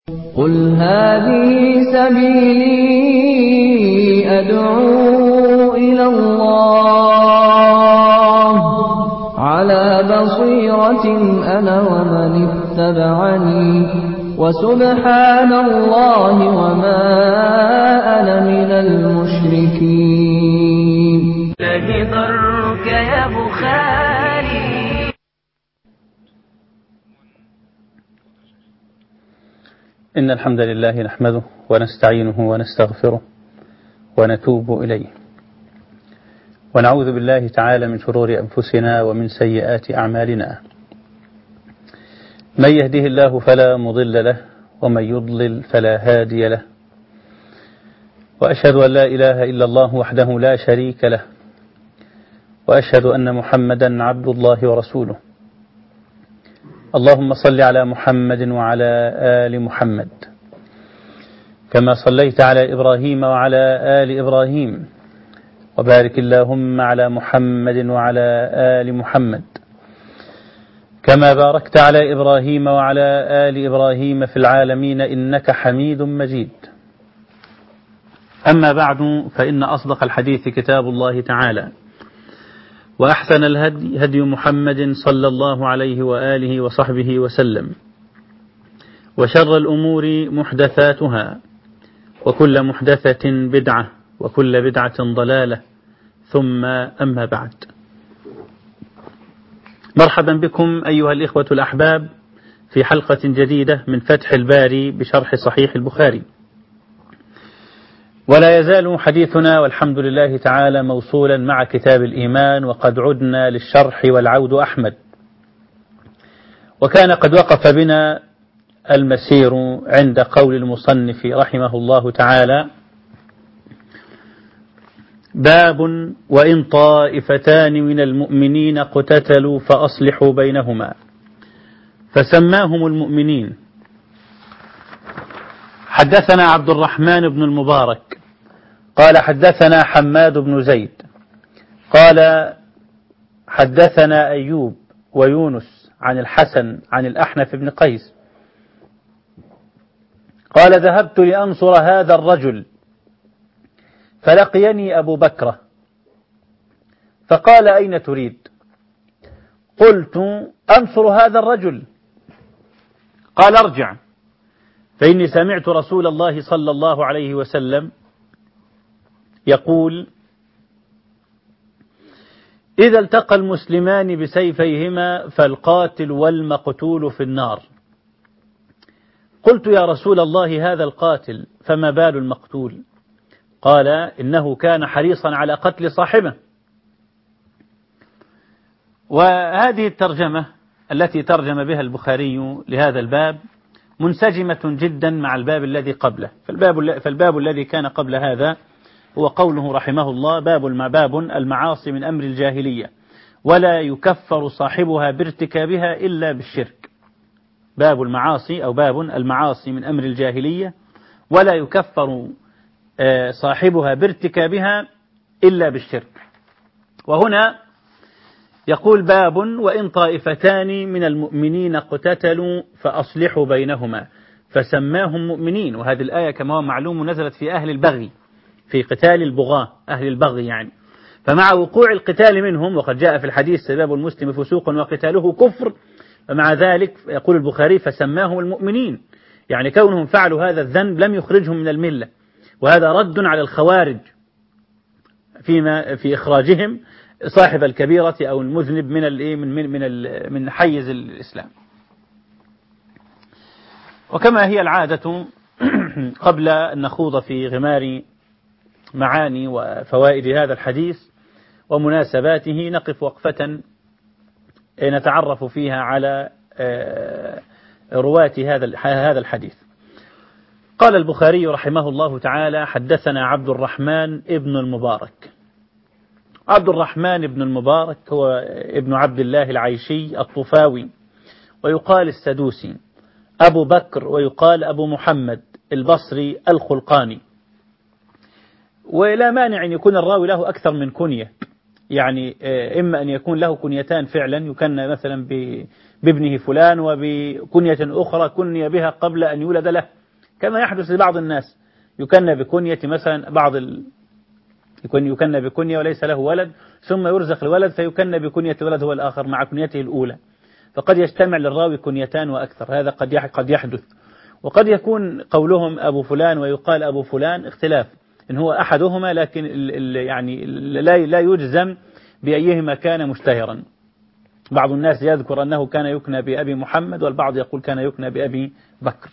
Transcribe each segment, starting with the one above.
قل هذه سبيلي أدعو إلى الله على بصيرة أنا ومن اتبعني وسبحان الله وما أنا من المشركين الله ضرك يا بخاري إن الحمد لله نحمده ونستعينه ونستغفره ونتوب إليه ونعوذ بالله تعالى من شرور أنفسنا ومن سيئات أعمالنا من يهده الله فلا مضل له ومن يضلل فلا هادي له وأشهد أن لا إله إلا الله وحده لا شريك له وأشهد أن محمدا عبد الله ورسوله اللهم صل على محمد وعلى آل محمد كما صليت على إبراهيم وعلى آل إبراهيم وبارك اللهم على محمد وعلى آل محمد كما باركت على إبراهيم وعلى آل إبراهيم في العالمين إنك حميد مجيد أما بعد فإن أصدق الحديث كتاب الله تعالى وأحسن الهدي هدي محمد صلى الله عليه وآله وصحبه وسلم وشر الأمور محدثاتها وكل محدثة بدعة وكل بدعة ضلالة ثم أما بعد مرحبا بكم أيها الإخوة الأحباب في حلقة جديدة من فتح الباري بشرح صحيح البخاري ولا يزال حديثنا والحمد لله تعالى موصولا مع كتاب الإيمان وقد عدنا للشرح والعود أحمد وكان قد وقف بنا المسير عند قول المصنف رحمه الله تعالى باب وإن طائفتان من المؤمنين اقتتلوا فأصلحوا بينهما فسماهم المؤمنين حدثنا عبد الرحمن بن المبارك قال حدثنا حماد بن زيد قال حدثنا أيوب ويونس عن الحسن عن الأحنف بن قيس قال ذهبت لأنصر هذا الرجل فلقيني أبو بكرة فقال أين تريد قلت أنصر هذا الرجل قال ارجع فإني سمعت رسول الله صلى الله عليه وسلم يقول إذا التقى المسلمان بسيفيهما فالقاتل والمقتول في النار قلت يا رسول الله هذا القاتل فما بال المقتول قال إنه كان حريصا على قتل صاحبه وهذه الترجمة التي ترجم بها البخاري لهذا الباب منسجمة جدا مع الباب الذي قبله فالباب, فالباب الذي كان قبل هذا هو قوله رحمه الله باب باب المعاصي من أمر الجاهلية ولا يكفر صاحبها بارتكابها إلا بالشرك باب المعاصي أو باب المعاصي من أمر الجاهلية ولا يكفر صاحبها بارتكابها إلا بالشرك وهنا يقول باب وإن طائفتان من المؤمنين اقتتلوا فأصلحوا بينهما فسماهم مؤمنين وهذه الآية كما هو معلوم نزلت في أهل البغي في قتال البغاة أهل البغي يعني فمع وقوع القتال منهم وقد جاء في الحديث سباب المسلم فسوق وقتاله كفر ومع ذلك يقول البخاري فسماهم المؤمنين يعني كونهم فعلوا هذا الذنب لم يخرجهم من الملة وهذا رد على الخوارج فيما في إخراجهم صاحب الكبيرة أو المذنب من الايه من من من, من حيز الإسلام. وكما هي العادة قبل أن نخوض في غمار معاني وفوائد هذا الحديث ومناسباته نقف وقفة نتعرف فيها على رواة هذا هذا الحديث. قال البخاري رحمه الله تعالى حدثنا عبد الرحمن ابن المبارك عبد الرحمن بن المبارك هو ابن عبد الله العيشي الطفاوي ويقال السدوسي أبو بكر ويقال أبو محمد البصري الخلقاني ولا مانع أن يكون الراوي له أكثر من كنية يعني إما أن يكون له كنيتان فعلا يكنى مثلا بابنه فلان وبكنية أخرى كني بها قبل أن يولد له كما يحدث لبعض الناس يكنى بكنية مثلا بعض ال... يكون يكنى بكنية وليس له ولد ثم يرزق الولد فيكنى بكنية ولد هو الآخر مع كنيته الأولى فقد يجتمع للراوي كنيتان وأكثر هذا قد قد يحدث وقد يكون قولهم أبو فلان ويقال أبو فلان اختلاف إن هو أحدهما لكن ال ال يعني لا لا يجزم بأيهما كان مشتهرا بعض الناس يذكر أنه كان يكنى بأبي محمد والبعض يقول كان يكنى بأبي بكر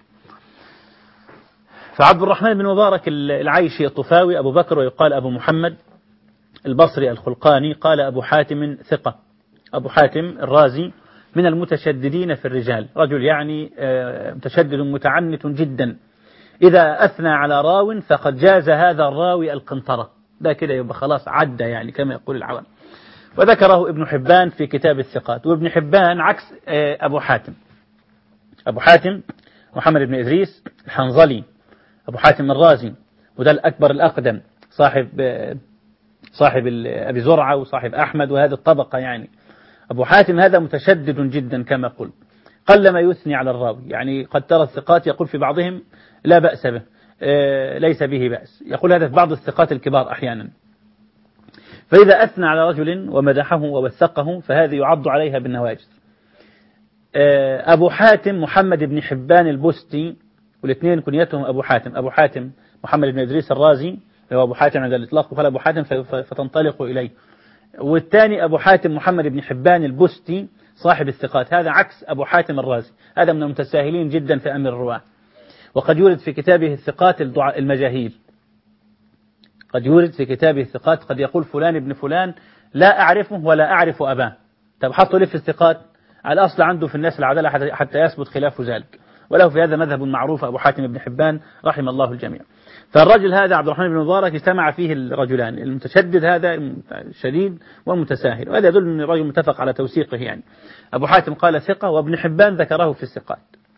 فعبد الرحمن بن مبارك العيشي الطفاوي أبو بكر ويقال أبو محمد البصري الخلقاني قال أبو حاتم ثقة أبو حاتم الرازي من المتشددين في الرجال رجل يعني متشدد متعنت جدا إذا أثنى على راو فقد جاز هذا الراوي القنطرة ده كده يبقى خلاص عدى يعني كما يقول العوام وذكره ابن حبان في كتاب الثقات وابن حبان عكس أبو حاتم أبو حاتم محمد بن إدريس الحنظلي أبو حاتم الرازي وده الأكبر الأقدم صاحب صاحب أبي زرعة وصاحب أحمد وهذه الطبقة يعني أبو حاتم هذا متشدد جدا كما قلت قل ما يثني على الراوي يعني قد ترى الثقات يقول في بعضهم لا بأس به ليس به بأس يقول هذا في بعض الثقات الكبار أحيانا فإذا أثنى على رجل ومدحه ووثقه فهذه يعض عليها بالنواجذ أبو حاتم محمد بن حبان البستي والاثنين كنيتهم أبو حاتم أبو حاتم محمد بن إدريس الرازي هو أبو حاتم عند الإطلاق وقال أبو حاتم فتنطلق إليه والثاني أبو حاتم محمد بن حبان البستي صاحب الثقات هذا عكس أبو حاتم الرازي هذا من المتساهلين جدا في أمر الرواة وقد يورد في كتابه الثقات المجاهيل قد يورد في كتابه الثقات قد يقول فلان ابن فلان لا أعرفه ولا أعرف أباه طب حطوا ليه في الثقات على الأصل عنده في الناس العدالة حتى يثبت خلاف ذلك وله في هذا مذهب معروف أبو حاتم بن حبان رحم الله الجميع فالرجل هذا عبد الرحمن بن مبارك اجتمع فيه الرجلان المتشدد هذا شديد والمتساهل وهذا يدل أن الرجل متفق على توثيقه يعني أبو حاتم قال ثقة وابن حبان ذكره في الثقات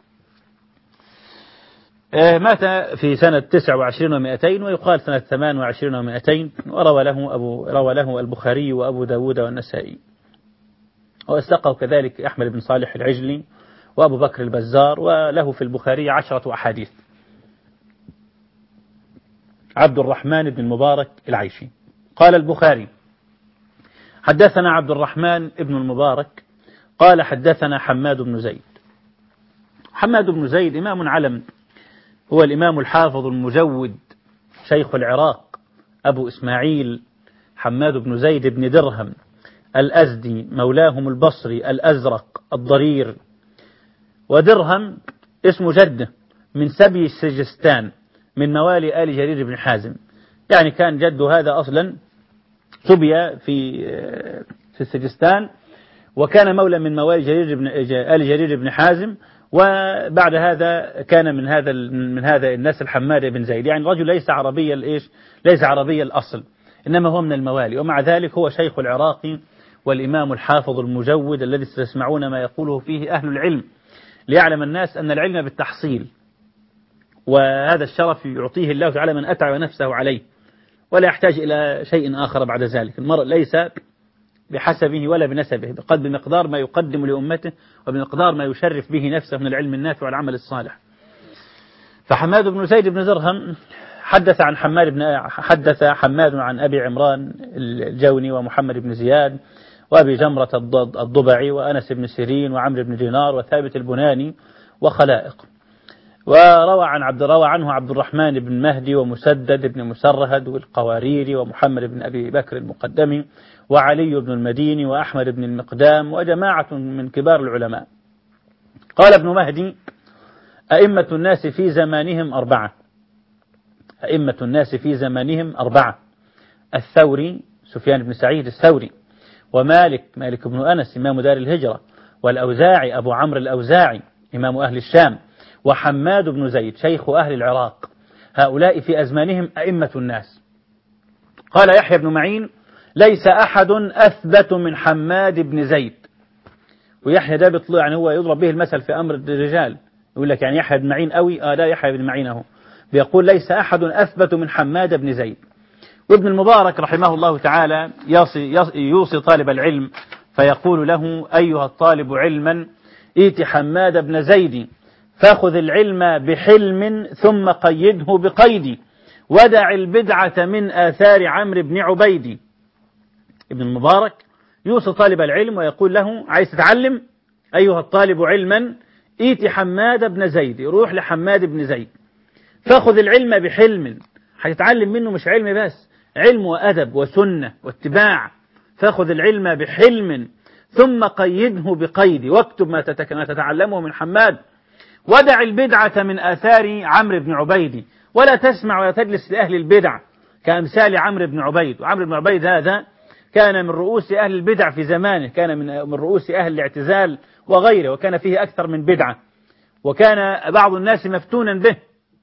مات في سنة 29 و200 ويقال سنة 28 و200 وروى له أبو روى له البخاري وأبو داود والنسائي واستقه كذلك أحمد بن صالح العجلي وأبو بكر البزار وله في البخاري عشرة أحاديث عبد الرحمن بن المبارك العيشي قال البخاري حدثنا عبد الرحمن بن المبارك قال حدثنا حماد بن زيد حماد بن زيد إمام علم هو الإمام الحافظ المجود شيخ العراق أبو إسماعيل حماد بن زيد بن درهم الأزدي مولاهم البصري الأزرق الضرير ودرهم اسم جده من سبي السجستان من موالي آل جرير بن حازم يعني كان جده هذا أصلا سبي في في السجستان وكان مولى من موالي جرير بن آل جرير بن حازم وبعد هذا كان من هذا من هذا الناس الحماد بن زيد يعني رجل ليس عربي الايش ليس عربي الاصل انما هو من الموالي ومع ذلك هو شيخ العراقي والامام الحافظ المجود الذي ستسمعون ما يقوله فيه اهل العلم ليعلم الناس ان العلم بالتحصيل وهذا الشرف يعطيه الله تعالى من اتعب نفسه عليه ولا يحتاج الى شيء اخر بعد ذلك المرء ليس بحسبه ولا بنسبه بقد بمقدار ما يقدم لأمته وبمقدار ما يشرف به نفسه من العلم النافع والعمل الصالح فحماد بن زيد بن درهم حدث عن حماد بن حدث حماد عن أبي عمران الجوني ومحمد بن زياد وأبي جمرة الضبعي وأنس بن سيرين وعمرو بن دينار وثابت البناني وخلائق وروى عن عبد روى عنه عبد الرحمن بن مهدي ومسدد بن مسرهد والقواريري ومحمد بن أبي بكر المقدمي وعلي بن المديني وأحمد بن المقدام وجماعة من كبار العلماء قال ابن مهدي أئمة الناس في زمانهم أربعة أئمة الناس في زمانهم أربعة الثوري سفيان بن سعيد الثوري ومالك مالك بن أنس إمام دار الهجرة والأوزاعي أبو عمرو الأوزاعي إمام أهل الشام وحماد بن زيد شيخ أهل العراق هؤلاء في أزمانهم أئمة الناس قال يحيى بن معين ليس أحد أثبت من حماد بن زيد ويحيى ده بيطلع يعني هو يضرب به المثل في أمر الرجال يقول لك يعني يحيى بن معين قوي آه لا يحيى بن معين أهو بيقول ليس أحد أثبت من حماد بن زيد وابن المبارك رحمه الله تعالى يصي يوصي طالب العلم فيقول له أيها الطالب علما ائت حماد بن زيد فاخذ العلم بحلم ثم قيده بقيد ودع البدعة من آثار عمرو بن عبيد ابن المبارك يوصي طالب العلم ويقول له عايز تتعلم أيها الطالب علما ائت حماد بن زيد روح لحماد بن زيد فاخذ العلم بحلم هتتعلم منه مش علم بس علم وأدب وسنة واتباع فاخذ العلم بحلم ثم قيده بقيد واكتب ما تتك- ما تتعلمه من حماد ودع البدعة من آثار عمرو بن عبيد ولا تسمع ولا تجلس لأهل البدع كأمثال عمرو بن عبيد وعمرو بن عبيد هذا كان من رؤوس أهل البدع في زمانه كان من من رؤوس أهل الاعتزال وغيره وكان فيه أكثر من بدعة وكان بعض الناس مفتونا به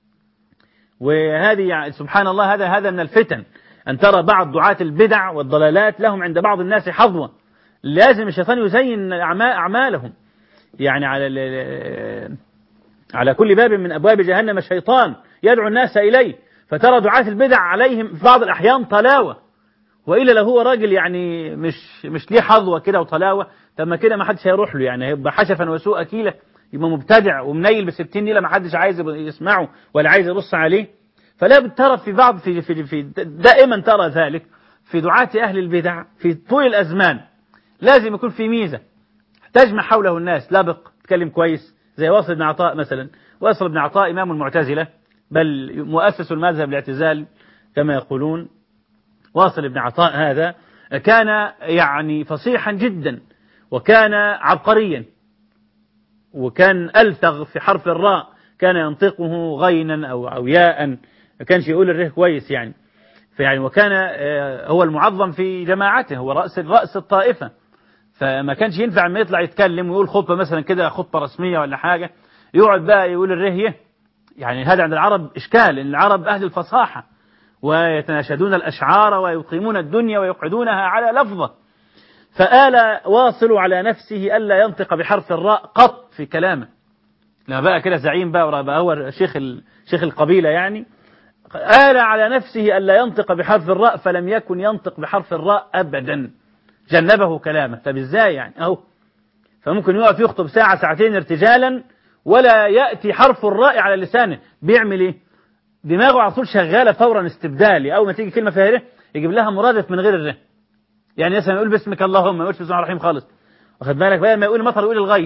وهذه يعني سبحان الله هذا هذا من الفتن أن ترى بعض دعاة البدع والضلالات لهم عند بعض الناس حظوة لازم الشيطان يزين أعما- أعمالهم يعني على ال- على كل باب من أبواب جهنم شيطان يدعو الناس إليه فترى دعاة البدع عليهم في بعض الأحيان طلاوة وإلا لو هو راجل يعني مش مش ليه حظوة كده وطلاوة طب ما كده ما حدش هيروح له يعني هيبقى حشفا وسوء أكيلة يبقى مبتدع ومنيل بستين نيلة ما حدش عايز يسمعه ولا عايز يبص عليه فلا ترى في بعض في, في, في دائما ترى ذلك في دعاة أهل البدع في طول الأزمان لازم يكون في ميزة تجمع حوله الناس لابق تكلم كويس زي واصل بن عطاء مثلا واصل بن عطاء إمام المعتزلة بل مؤسس المذهب الاعتزال كما يقولون واصل بن عطاء هذا كان يعني فصيحا جدا وكان عبقريا وكان ألثغ في حرف الراء كان ينطقه غينا أو أو ياء ما كانش يقول الره كويس يعني فيعني وكان آه، هو المعظم في جماعته هو رأس رأس الطائفة فما كانش ينفع ما يطلع يتكلم ويقول خطبة مثلا كده خطبة رسمية ولا حاجة يقعد بقى يقول الرهية يعني هذا عند العرب إشكال إن العرب أهل الفصاحة ويتناشدون الأشعار ويقيمون الدنيا ويقعدونها على لفظة فآل واصل على نفسه ألا ينطق بحرف الراء قط في كلامه لما بقى كده زعيم بقى بقى هو شيخ ال- شيخ القبيلة يعني آل على نفسه ألا ينطق بحرف الراء فلم يكن ينطق بحرف الراء أبدا جنبه كلامه طب ازاي يعني أهو فممكن يقف يخطب ساعة ساعتين ارتجالا ولا يأتي حرف الراء على لسانه بيعمل ايه دماغه على طول شغالة فورا استبدالي أول ما تيجي كلمة فيها ره يجيب لها مرادف من غير الره يعني مثلا يقول باسمك اللهم ما يقولش بسم الله الرحمن الرحيم خالص واخد بالك بقى ما يقول المطر يقول الغيث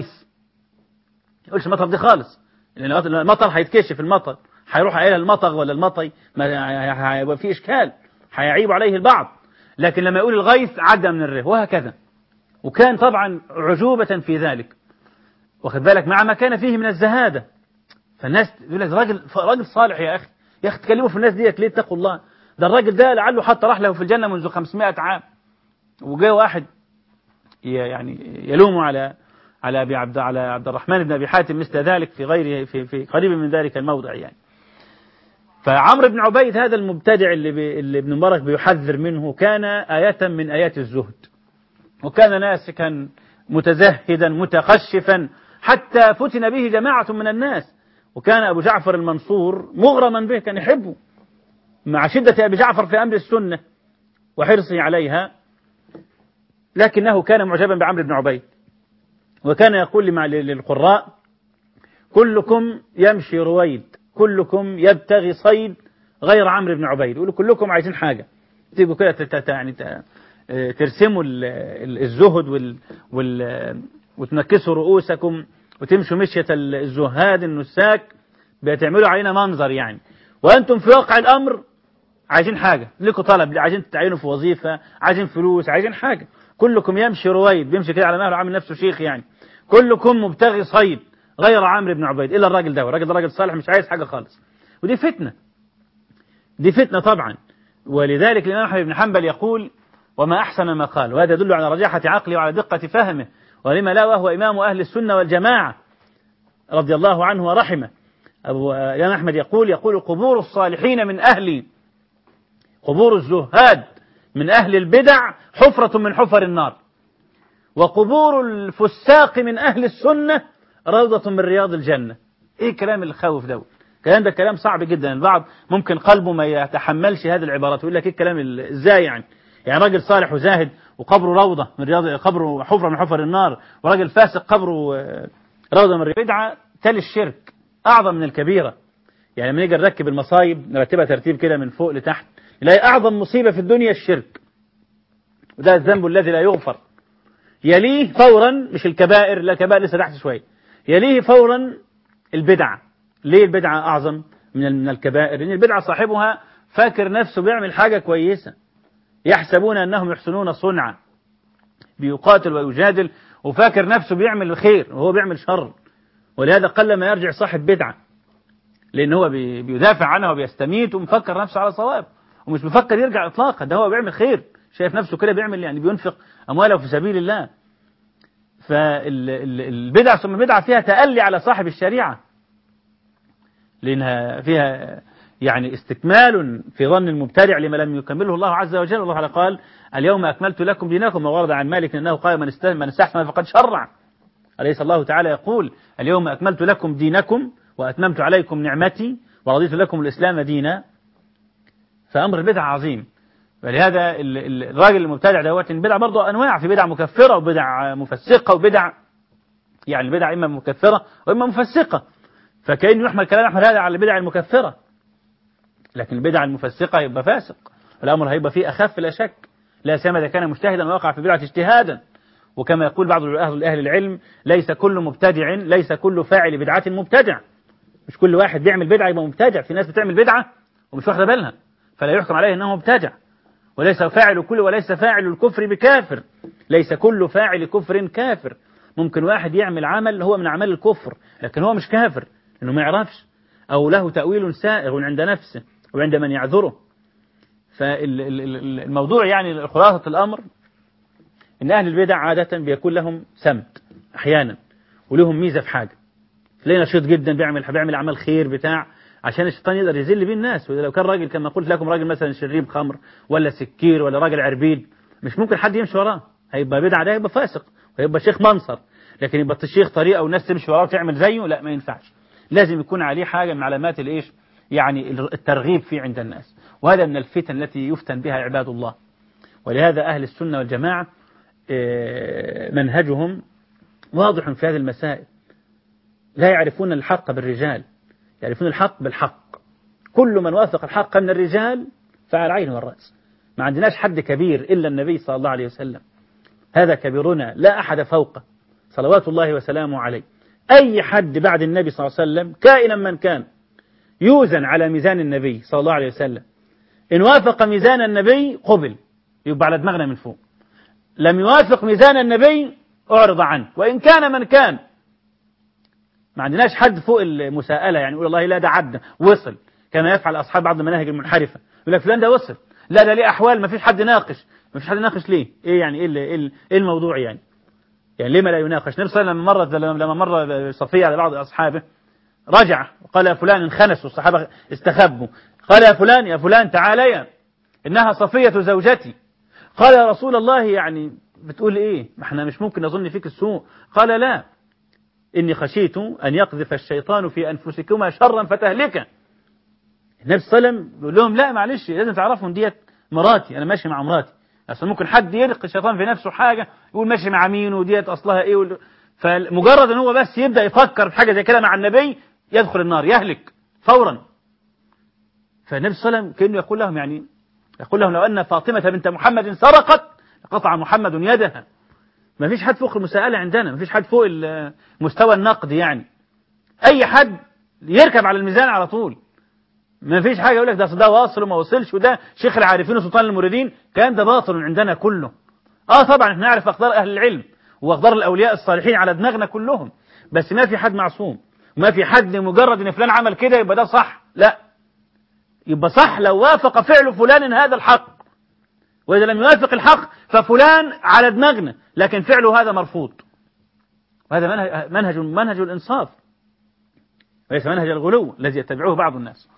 ما يقولش المطر دي خالص لأن المطر هيتكشف المطر هيروح قايلها المطغ ولا المطي ما هيبقى في إشكال هيعيب عليه البعض لكن لما يقول الغيث عدى من الره وهكذا وكان طبعا عجوبة في ذلك واخد بالك مع ما كان فيه من الزهادة فالناس يقول لك راجل راجل صالح يا أخي يا أخي تكلموا في الناس ديت ليه اتقوا الله ده الراجل ده لعله حتى راح له في الجنة منذ 500 عام وجاء واحد ي- يعني يلوم على على ابي عبد على عبد الرحمن بن ابي حاتم مثل ذلك في غيره في في قريب من ذلك الموضع يعني. فعمرو بن عبيد هذا المبتدع اللي, بي اللي ابن مبارك بيحذر منه كان آية من آيات الزهد. وكان ناسكا متزهدا متخشفا حتى فتن به جماعة من الناس وكان أبو جعفر المنصور مغرما به كان يحبه مع شدة أبي جعفر في أمر السنة وحرصه عليها لكنه كان معجبا بعمرو بن عبيد وكان يقول لمع للقراء كلكم يمشي رويد كلكم يبتغي صيد غير عمرو بن عبيد يقولوا كلكم عايزين حاجة تيجوا كده تت- تت- يعني ت- ترسموا ال- ال- الزهد وال وال وتنكسوا رؤوسكم وتمشوا مشية الزهاد النساك بتعملوا علينا منظر يعني وأنتم في واقع الأمر عايزين حاجة لكم طلب عايزين تعينوا في وظيفة عايزين فلوس عايزين حاجة كلكم يمشي رويد بيمشي كده على مهله عامل نفسه شيخ يعني كلكم مبتغي صيد غير عمرو بن عبيد إلا الراجل ده الراجل ده راجل صالح مش عايز حاجة خالص ودي فتنة دي فتنة طبعا ولذلك الإمام أحمد بن حنبل يقول وما أحسن ما قال وهذا يدل على رجاحة عقله وعلى دقة فهمه ولما لا وهو إمام أهل السنة والجماعة رضي الله عنه ورحمه أبو الإمام أحمد يقول يقول قبور الصالحين من أهلي قبور الزهاد من أهل البدع حفرة من حفر النار وقبور الفساق من أهل السنة روضة من رياض الجنة إيه كلام الخوف ده الكلام ده كلام صعب جدا البعض ممكن قلبه ما يتحملش هذه العبارات ويقول لك ايه الكلام ال- ازاي يعني يعني راجل صالح وزاهد وقبره روضة من رياض قبره حفرة من حفر النار وراجل فاسق قبره آه، روضة من رياض بدعة تالي الشرك أعظم من الكبيرة يعني لما نيجي نركب المصايب نرتبها ترتيب كده من فوق لتحت نلاقي أعظم مصيبة في الدنيا الشرك وده الذنب الذي لا يغفر يليه فورا مش الكبائر لا الكبائر لسه تحت شوية يليه فورا البدع ليه البدعة أعظم من من الكبائر لأن البدعة صاحبها فاكر نفسه بيعمل حاجة كويسة يحسبون أنهم يحسنون صنعا بيقاتل ويجادل وفاكر نفسه بيعمل الخير وهو بيعمل شر ولهذا قل ما يرجع صاحب بدعة لأن هو بي- بيدافع عنها وبيستميت ومفكر نفسه على صواب ومش بيفكر يرجع إطلاقا ده هو بيعمل خير شايف نفسه كده بيعمل يعني بينفق أمواله في سبيل الله فالبدع ثم البدعة فيها تألي على صاحب الشريعة لأنها فيها يعني استكمال في ظن المبتدع لما لم يكمله الله عز وجل الله تعالى قال اليوم أكملت لكم دينكم وورد عن مالك أنه قال من است- من استحسن فقد شرع أليس الله تعالى يقول اليوم أكملت لكم دينكم وأتممت عليكم نعمتي ورضيت لكم الإسلام دينا فأمر البدع عظيم ولهذا ال- ال- الراجل المبتدع دوت البدع برضه أنواع في بدع مكفرة وبدع مفسقة وبدع يعني البدع إما مكفرة وإما مفسقة فكأنه يحمل كلام أحمد هذا على البدع المكفرة لكن البدع المفسقة يبقى فاسق الأمر هيبقى فيه أخف لا شك لا سيما إذا كان مجتهدا ووقع في بدعة اجتهادا وكما يقول بعض أهل أهل العلم ليس كل مبتدع ليس كل فاعل بدعة مبتدع مش كل واحد بيعمل بدعة يبقى مبتدع في ناس بتعمل بدعة ومش واخدة بالها فلا يحكم عليه أنه مبتدع وليس فاعل كل وليس فاعل الكفر بكافر ليس كل فاعل كفر كافر ممكن واحد يعمل عمل هو من أعمال الكفر لكن هو مش كافر لأنه ما يعرفش أو له تأويل سائغ عند نفسه وعند من يعذره فالموضوع يعني خلاصة الأمر إن أهل البدع عادة بيكون لهم سمت أحيانا ولهم ميزة في حاجة تلاقيه نشيط جدا بيعمل بيعمل أعمال خير بتاع عشان الشيطان يقدر يذل بيه الناس ولو كان راجل كما قلت لكم راجل مثلا شريب خمر ولا سكير ولا راجل عربيد مش ممكن حد يمشي وراه هيبقى بدعة ده هيبقى فاسق وهيبقى شيخ منصر لكن يبقى الشيخ طريقة والناس تمشي وراه وتعمل زيه لا ما ينفعش لازم يكون عليه حاجة من علامات الايش يعني الترغيب فيه عند الناس وهذا من الفتن التي يفتن بها عباد الله ولهذا أهل السنة والجماعة آه، منهجهم واضح في هذه المسائل لا يعرفون الحق بالرجال يعرفون الحق بالحق كل من وافق الحق من الرجال فعلى العين والرأس ما عندناش حد كبير إلا النبي صلى الله عليه وسلم هذا كبيرنا لا أحد فوقه صلوات الله وسلامه عليه أي حد بعد النبي صلى الله عليه وسلم كائنا من كان يوزن على ميزان النبي صلى الله عليه وسلم إن وافق ميزان النبي قبل يبقى على دماغنا من فوق لم يوافق ميزان النبي أعرض عنه وإن كان من كان ما عندناش حد فوق المساءلة يعني يقول والله لا ده عدى وصل كما يفعل أصحاب بعض المناهج المنحرفة يقول لك فلان ده وصل لا ده ليه أحوال ما فيش حد ناقش ما فيش حد ناقش ليه إيه يعني إيه, اللي- إيه, اللي- إيه الموضوع يعني يعني ليه ما لا يناقش نفسه لما مر لما مر صفية على بعض أصحابه رجع وقال يا فلان انخنسوا الصحابة استخبوا قال يا فلان يا فلان تعاليا إنها صفية زوجتي قال يا رسول الله يعني بتقول إيه ما احنا مش ممكن نظن فيك السوء قال لا إني خشيت أن يقذف الشيطان في أنفسكما شرا فتهلكا النبي صلى الله عليه وسلم بيقول لهم لا معلش لازم تعرفوا ان ديت مراتي أنا ماشي مع مراتي أصل ممكن حد يلقي الشيطان في نفسه حاجة يقول ماشي مع مين وديت أصلها إيه وال- فمجرد ان هو بس يبدأ يفكر في حاجة زي كده مع النبي يدخل النار يهلك فورا فالنبي صلى الله عليه وسلم كأنه يقول لهم يعني يقول لهم لو أن فاطمة بنت محمد سرقت لقطع محمد يدها ما فيش حد فوق المساءلة عندنا ما فيش حد فوق ال- مستوى النقد يعني أي حد يركب على الميزان على طول ما فيش حاجة يقول لك ده أصل ده واصل وما وصلش وده شيخ العارفين وسلطان المريدين كان ده باطل عندنا كله اه طبعا احنا نعرف أقدار أهل العلم وأقدار الأولياء الصالحين على دماغنا كلهم بس ما في حد معصوم وما في حد مجرد ان فلان عمل كده يبقى ده صح لا يبقى صح لو وافق فعل فلان هذا الحق وإذا لم يوافق الحق ففلان على دماغنا لكن فعله هذا مرفوض وهذا منهج منهج, منهج الإنصاف وليس منهج الغلو الذي يتبعه بعض الناس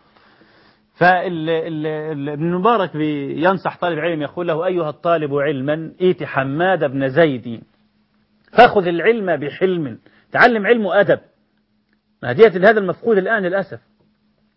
فابن مبارك ينصح طالب علم يقول له أيها الطالب علما ائت حماد بن زيد فاخذ العلم بحلم تعلم علم أدب ما ديت هذا المفقود الآن للأسف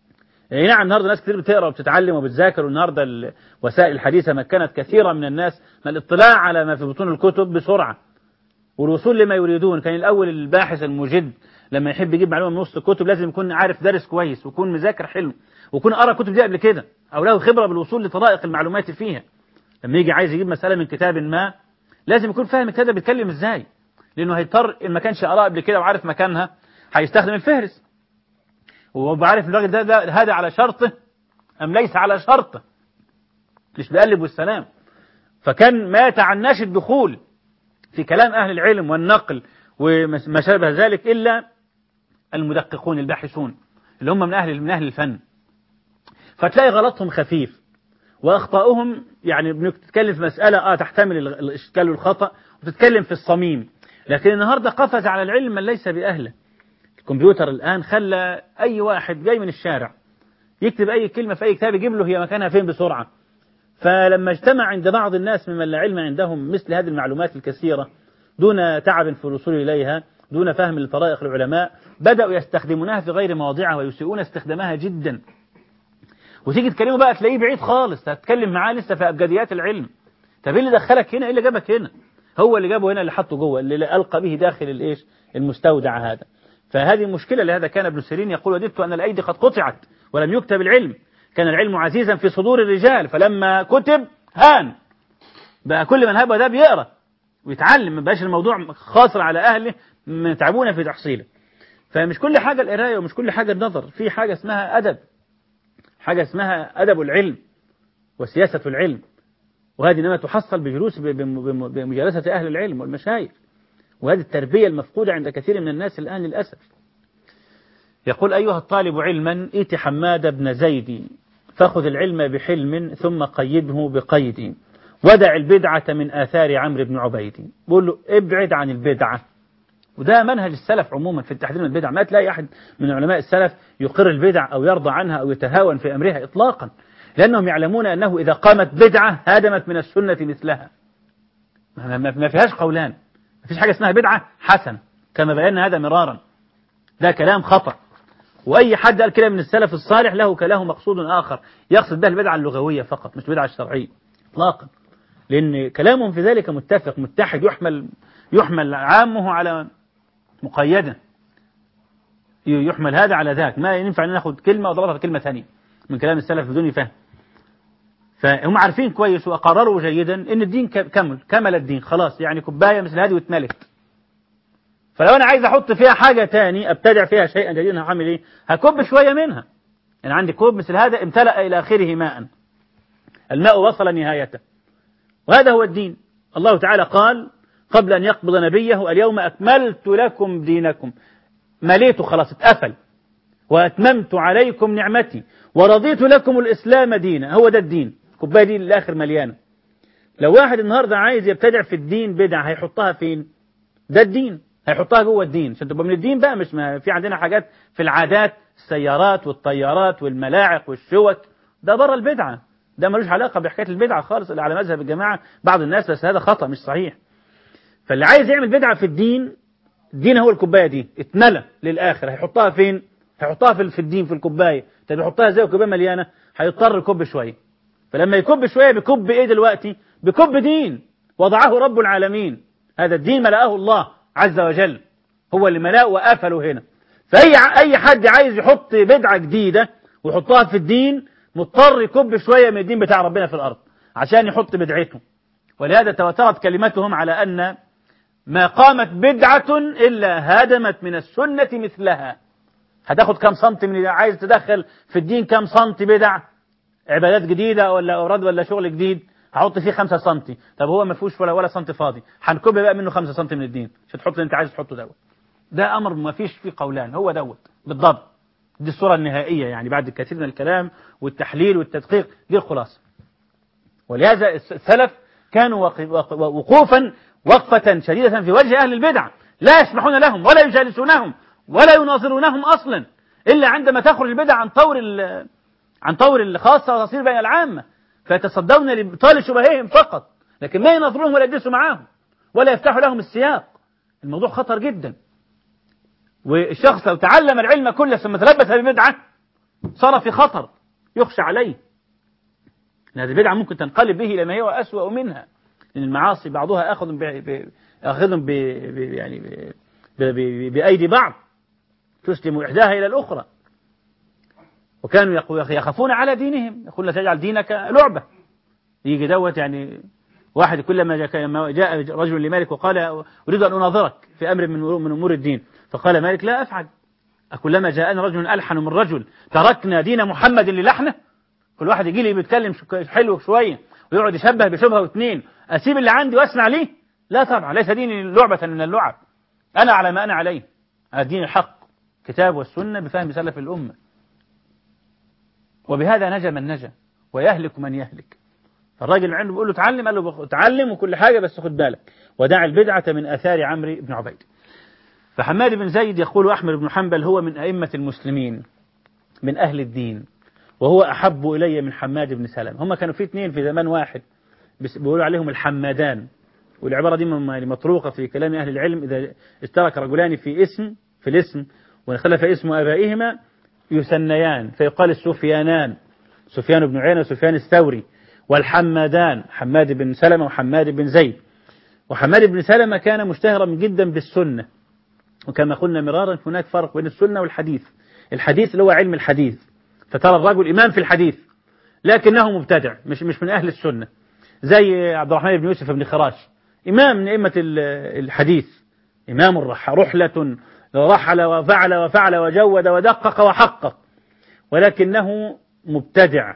يعني نعم النهارده ناس كتير بتقرا وبتتعلم وبتذاكر والنهارده الوسائل الحديثه مكنت كثيرا من الناس من الاطلاع على ما في بطون الكتب بسرعه والوصول لما يريدون كان الاول الباحث المجد لما يحب يجيب معلومه من وسط الكتب لازم يكون عارف دارس كويس ويكون مذاكر حلو ويكون قرا الكتب دي قبل كده او له خبره بالوصول لطرائق المعلومات فيها لما يجي عايز يجيب مساله من كتاب ما لازم يكون فاهم الكتاب ده بيتكلم ازاي لانه هيضطر ان ما كانش قرا قبل كده وعارف مكانها هيستخدم الفهرس وبعرف الراجل ده, ده هذا على شرطه ام ليس على شرطه مش بقلب والسلام فكان ما يتعناش الدخول في كلام أهل العلم والنقل وما شابه ذلك إلا المدققون الباحثون اللي هم من أهل من أهل الفن فتلاقي غلطهم خفيف وأخطاؤهم يعني بنتكلم في مسألة آه تحتمل الإشكال والخطأ وتتكلم في الصميم لكن النهاردة قفز على العلم من ليس بأهله الكمبيوتر الآن خلى أي واحد جاي من الشارع يكتب أي كلمة في أي كتاب يجيب له هي مكانها فين بسرعة فلما اجتمع عند بعض الناس ممن لا علم عندهم مثل هذه المعلومات الكثيرة دون تعب في الوصول إليها دون فهم لطرائق العلماء بدأوا يستخدمونها في غير مواضعها ويسيئون استخدامها جدا وتيجي تكلمه بقى تلاقيه بعيد خالص هتتكلم معاه لسه في أبجديات العلم طب ايه اللي دخلك هنا ايه اللي جابك هنا هو اللي جابه هنا اللي حطه جوه اللي ألقى به داخل الايش المستودع هذا فهذه مشكلة لهذا كان ابن سيرين يقول وددت أن الأيدي قد قطعت ولم يكتب العلم كان العلم عزيزا في صدور الرجال فلما كتب هان بقى كل من هبه ده بيقرا ويتعلم ما بقاش الموضوع خاصر على اهله متعبون في تحصيله فمش كل حاجه القرايه ومش كل حاجه النظر في حاجه اسمها ادب حاجه اسمها ادب العلم وسياسه العلم وهذه انما تحصل بجلوس بمجالسه اهل العلم والمشايخ وهذه التربيه المفقوده عند كثير من الناس الان للاسف يقول أيها الطالب علما ائت حماد بن زيد فخذ العلم بحلم ثم قيده بقيد ودع البدعة من آثار عمرو بن عبيد بقول له ابعد عن البدعة وده منهج السلف عموما في التحذير من البدع ما تلاقي أحد من علماء السلف يقر البدع أو يرضى عنها أو يتهاون في أمرها إطلاقا لأنهم يعلمون أنه إذا قامت بدعة هدمت من السنة مثلها ما فيهاش قولان ما فيش حاجة اسمها بدعة حسن كما بينا هذا مرارا ده كلام خطأ وأي حد قال كده من السلف الصالح له كله مقصود آخر يقصد به البدعة اللغوية فقط مش البدعة الشرعية إطلاقا لأن كلامهم في ذلك متفق متحد يحمل يحمل عامه على مقيدة يحمل هذا على ذاك ما ينفع أن ناخد كلمة وضربها في كلمة ثانية من كلام السلف بدون فهم فهم عارفين كويس وقرروا جيدا ان الدين كمل كمل الدين خلاص يعني كوبايه مثل هذه واتملت فلو انا عايز احط فيها حاجة تاني ابتدع فيها شيئا جديدا هعمل ايه هكب شوية منها يعني عندي كوب مثل هذا امتلأ الى اخره ماء الماء وصل نهايته وهذا هو الدين الله تعالى قال قبل ان يقبض نبيه اليوم اكملت لكم دينكم مليته خلاص اتقفل واتممت عليكم نعمتي ورضيت لكم الاسلام دينا هو ده الدين كوبايه دي للاخر مليانه لو واحد النهارده عايز يبتدع في الدين بدعه هيحطها فين ده الدين هيحطها جوه الدين عشان تبقى من الدين بقى مش ما في عندنا حاجات في العادات السيارات والطيارات والملاعق والشوك ده بره البدعة ده ملوش علاقة بحكاية البدعة خالص اللي على مذهب الجماعة بعض الناس بس هذا خطأ مش صحيح فاللي عايز يعمل بدعة في الدين الدين هو الكوباية دي اتملى للآخر هيحطها فين هيحطها في الدين في الكوباية طب يحطها زي الكوباية مليانة هيضطر يكب شوية فلما يكب شوية بيكب ايه دلوقتي بيكب دين وضعه رب العالمين هذا الدين ملأه الله عز وجل هو اللي ملاه وقفله هنا فأي أي حد عايز يحط بدعة جديدة ويحطها في الدين مضطر يكب شوية من الدين بتاع ربنا في الأرض عشان يحط بدعته ولهذا تواترت كلمتهم على أن ما قامت بدعة إلا هدمت من السنة مثلها هتاخد كم سنتي من عايز تدخل في الدين كم سنتي بدع عبادات جديدة ولا أوراد ولا شغل جديد هحط فيه 5 سم طب هو ما فيهوش ولا ولا سم فاضي هنكب بقى منه 5 سم من الدين عشان تحط اللي انت عايز تحطه دوت ده امر ما فيش فيه قولان هو دوت بالضبط دي الصوره النهائيه يعني بعد الكثير من الكلام والتحليل والتدقيق دي الخلاصه ولهذا السلف كانوا وقوفا وقفة شديدة في وجه أهل البدع لا يسمحون لهم ولا يجالسونهم ولا يناظرونهم أصلا إلا عندما تخرج البدع عن طور عن طور الخاصة وتصير بين العامة فيتصدون لإبطال شبههم فقط لكن ما ينظرونهم ولا يجلسوا معاهم ولا يفتحوا لهم السياق الموضوع خطر جدا والشخص لو تعلم العلم كله ثم تلبس ببدعة صار في خطر يخشى عليه هذه البدعة ممكن تنقلب به إلى ما هو أسوأ منها لأن المعاصي بعضها آخذ ب... ب... آخذ ب... ب... يعني ب... ب... ب... بأيدي بعض تسلم إحداها إلى الأخرى وكانوا يخافون على دينهم يقول لا تجعل دينك لعبة يجي دوت يعني واحد كلما جاء, جاء رجل لمالك وقال أريد أن أناظرك في أمر من من أمور الدين فقال مالك لا أفعل أكلما جاءنا رجل ألحن من رجل تركنا دين محمد للحنه كل واحد يجي لي بيتكلم حلو شوية ويقعد يشبه بشبهة واثنين أسيب اللي عندي وأسمع ليه لا طبعا ليس ديني لعبة من اللعب أنا على ما أنا عليه على دين الحق كتاب والسنة بفهم سلف الأمة وبهذا نجا من نجا ويهلك من يهلك فالراجل عنده بيقول له تعلم قال له تعلم وكل حاجة بس خد بالك ودع البدعة من آثار عمرو بن عبيد فحماد بن زيد يقول أحمد بن حنبل هو من أئمة المسلمين من أهل الدين وهو أحب إلي من حماد بن سلمة هم كانوا في اثنين في زمان واحد بيقولوا عليهم الحمادان والعبارة دي مطروقة في كلام أهل العلم إذا اشترك رجلان في اسم في الاسم وخلف اسم آبائهما يسنيان فيقال السفيانان سفيان بن عيينة وسفيان الثوري والحمادان حماد بن سلمة وحماد بن زيد وحماد بن سلمة كان مشتهرا جدا بالسنة وكما قلنا مرارا هناك فرق بين السنة والحديث الحديث اللي هو علم الحديث فترى الرجل إمام في الحديث لكنه مبتدع مش مش من أهل السنة زي عبد الرحمن بن يوسف بن خراش إمام من أئمة الحديث إمام رحلة رحل وفعل وفعل وجود ودقق وحقق ولكنه مبتدع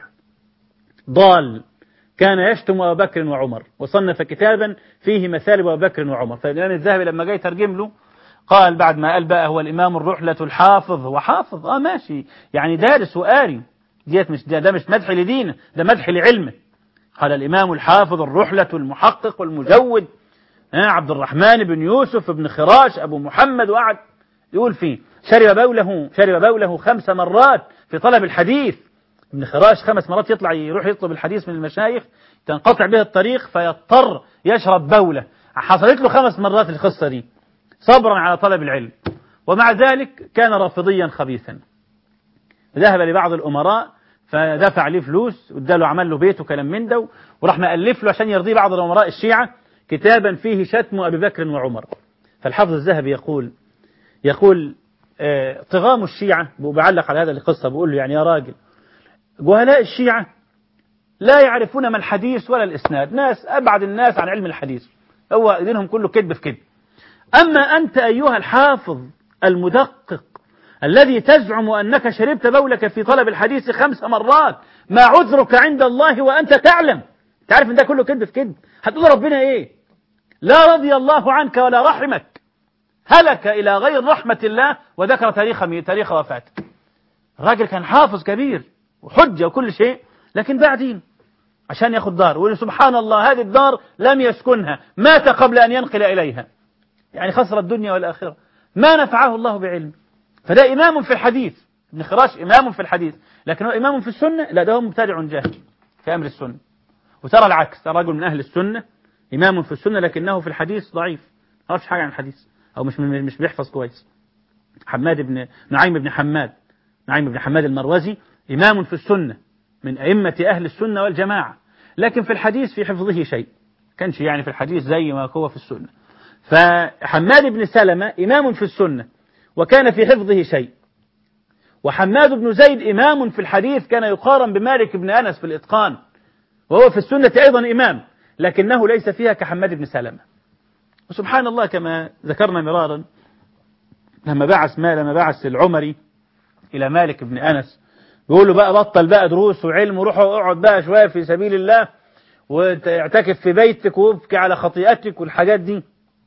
ضال كان يشتم أبا بكر وعمر وصنف كتابا فيه مثالب أبا بكر وعمر فالإمام الذهبي لما جاي يترجم له قال بعد ما قال بقى هو الإمام الرحلة الحافظ وحافظ آه ماشي يعني دارس وقاري ديت مش ده, ده مش مدح لدينه ده مدح لعلمه قال الإمام الحافظ الرحلة المحقق والمجود آه عبد الرحمن بن يوسف بن خراش أبو محمد وقعد يقول فيه شرب بوله شرب بوله خمس مرات في طلب الحديث ابن خراش خمس مرات يطلع يروح يطلب الحديث من المشايخ تنقطع به الطريق فيضطر يشرب بوله حصلت له خمس مرات القصة دي صبرا على طلب العلم ومع ذلك كان رافضيا خبيثا ذهب لبعض الأمراء فدفع ليه فلوس واداله عمل له بيت وكلام من ده وراح مألف له عشان يرضيه بعض الأمراء الشيعة كتابا فيه شتم أبي بكر وعمر فالحافظ الذهبي يقول يقول اه طغام الشيعة بعلق على هذا القصة بقول له يعني يا راجل جهلاء الشيعة لا يعرفون ما الحديث ولا الإسناد ناس أبعد الناس عن علم الحديث هو دينهم كله كذب في كذب أما أنت أيها الحافظ المدقق الذي تزعم أنك شربت بولك في طلب الحديث خمس مرات ما عذرك عند الله وأنت تعلم تعرف أن ده كله كذب في كذب هتقول ربنا إيه لا رضي الله عنك ولا رحمك هلك إلى غير رحمة الله وذكر تاريخ تاريخ وفاته الراجل كان حافظ كبير وحجة وكل شيء لكن بعدين عشان ياخد دار ويقول سبحان الله هذه الدار لم يسكنها مات قبل أن ينقل إليها يعني خسر الدنيا والآخرة ما نفعه الله بعلم فده إمام في الحديث ابن خراش إمام في الحديث لكن هو إمام في السنة لا ده هو مبتدع جاهل في أمر السنة وترى العكس ترى رجل من أهل السنة إمام في السنة لكنه في الحديث ضعيف ما يعرفش حاجة عن الحديث أو مش مش بيحفظ كويس حماد بن نعيم بن حماد نعيم بن حماد المروزي إمام في السنة من أئمة أهل السنة والجماعة لكن في الحديث في حفظه شيء كانش يعني في الحديث زي ما هو في السنة فحماد بن سلمة إمام في السنة وكان في حفظه شيء وحماد بن زيد إمام في الحديث كان يقارن بمالك بن أنس في الإتقان وهو في السنة أيضا إمام لكنه ليس فيها كحماد بن سلمة وسبحان الله كما ذكرنا مرارا لما بعث ما لما بعث العمري إلى مالك بن أنس بيقول له بقى بطل بقى دروس وعلم وروح اقعد بقى شوية في سبيل الله واعتكف في بيتك وابكي على خطيئتك والحاجات دي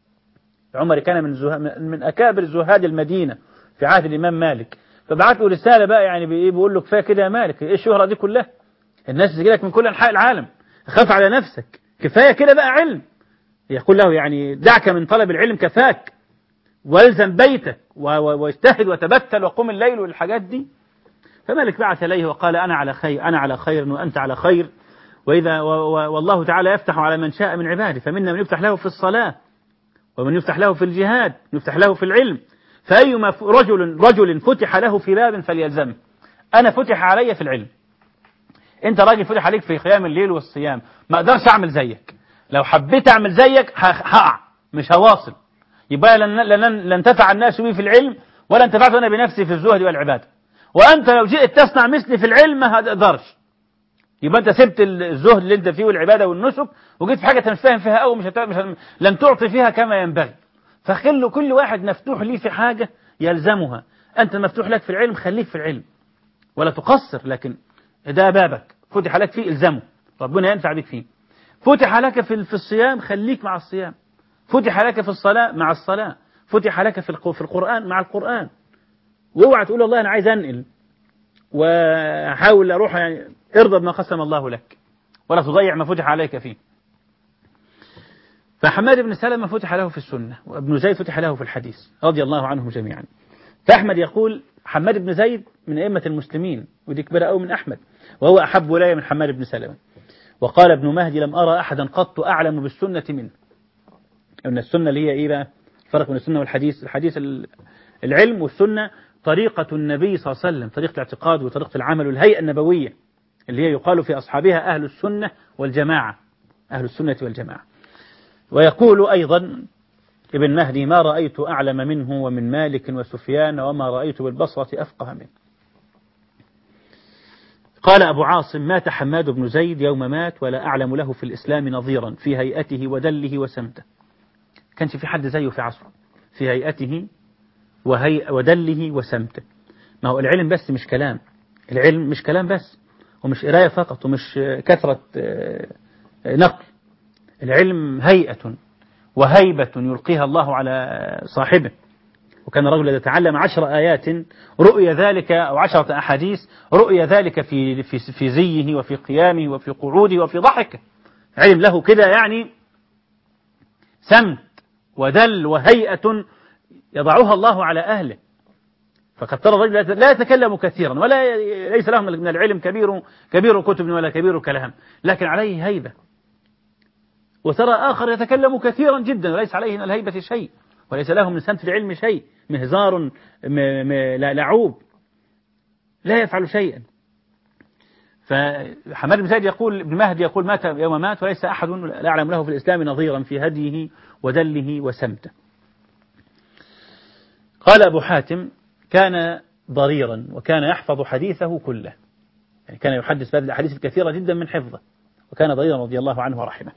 عمر كان من زه... من أكابر زهاد المدينة في عهد الإمام مالك فبعت له رسالة بقى يعني بإيه بيقول له كفاية كده يا مالك إيه الشهرة دي كلها الناس تجي لك من كل أنحاء العالم خاف على نفسك كفاية كده بقى علم يقول له يعني دعك من طلب العلم كفاك والزم بيتك واجتهد وتبتل وقم الليل والحاجات دي فمالك بعث إليه وقال أنا على خير أنا على خير وأنت على خير وإذا والله تعالى يفتح على من شاء من عباده فمنا من يفتح له في الصلاة ومن يفتح له في الجهاد يفتح له في العلم فأيما رجل رجل فتح له في باب فليلزمه أنا فتح علي في العلم أنت راجل فتح عليك في قيام الليل والصيام ما أقدرش أعمل زيك لو حبيت أعمل زيك هقع مش هواصل يبقى لن, لن, لن تنتفع الناس بي في العلم ولا انتفعت أنا بنفسي في الزهد والعبادة وأنت لو جئت تصنع مثلي في العلم ما هتقدرش يبقى انت سبت الزهد اللي انت فيه والعباده والنسك وجيت في حاجه انت مش فاهم فيها قوي مش, مش لن تعطي فيها كما ينبغي فخلوا كل واحد مفتوح ليه في حاجه يلزمها انت مفتوح لك في العلم خليك في العلم ولا تقصر لكن ده بابك فتح لك فيه الزمه ربنا ينفع بك فيه فتح لك في في الصيام خليك مع الصيام فتح لك في الصلاه مع الصلاه فتح لك في في القران مع القران واوعى تقول والله انا عايز انقل وحاول اروح يعني ارضى بما قسم الله لك ولا تضيع ما فتح عليك فيه فحماد بن سلمة فتح له في السنة وابن زيد فتح له في الحديث رضي الله عنهم جميعا فأحمد يقول حماد بن زيد من أئمة المسلمين ودي كبيرة أوي من أحمد وهو أحب إلي من حماد بن سلمة وقال ابن مهدي لم أرى أحدا قط أعلم بالسنة منه أن السنة اللي هي إيه بقى فرق بين السنة والحديث الحديث العلم والسنة طريقة النبي صلى الله عليه وسلم طريقة الاعتقاد وطريقة العمل والهيئة النبوية اللي هي يقال في أصحابها أهل السنة والجماعة أهل السنة والجماعة ويقول أيضا ابن مهدي ما رأيت أعلم منه ومن مالك وسفيان وما رأيت بالبصرة أفقه منه قال أبو عاصم مات حماد بن زيد يوم مات ولا أعلم له في الإسلام نظيرا في هيئته ودله وسمته كانش في حد زيه في عصره في هيئته وهي ودله وسمته ما هو العلم بس مش كلام العلم مش كلام بس ومش قراية فقط ومش كثرة نقل العلم هيئة وهيبة يلقيها الله على صاحبه وكان رجل يتعلم عشر آيات رؤي ذلك أو عشرة أحاديث رؤي ذلك في, في, في زيه وفي قيامه وفي قعوده وفي ضحكه علم له كده يعني سمت ودل وهيئة يضعها الله على أهله فقد ترى الرجل لا يتكلم كثيرا ولا ليس له من العلم كبير كبير كتب ولا كبير كلام لكن عليه هيبة وترى آخر يتكلم كثيرا جدا وليس عليه من الهيبة شيء وليس له من سمت العلم شيء مهزار م م لعوب لا يفعل شيئا فحماد بن زيد يقول ابن مهدي يقول مات يوم مات وليس أحد لا أعلم له في الإسلام نظيرا في هديه ودله وسمته قال أبو حاتم كان ضريرا وكان يحفظ حديثه كله يعني كان يحدث بهذه الأحاديث الكثيرة جدا من حفظه وكان ضريرا رضي الله عنه ورحمه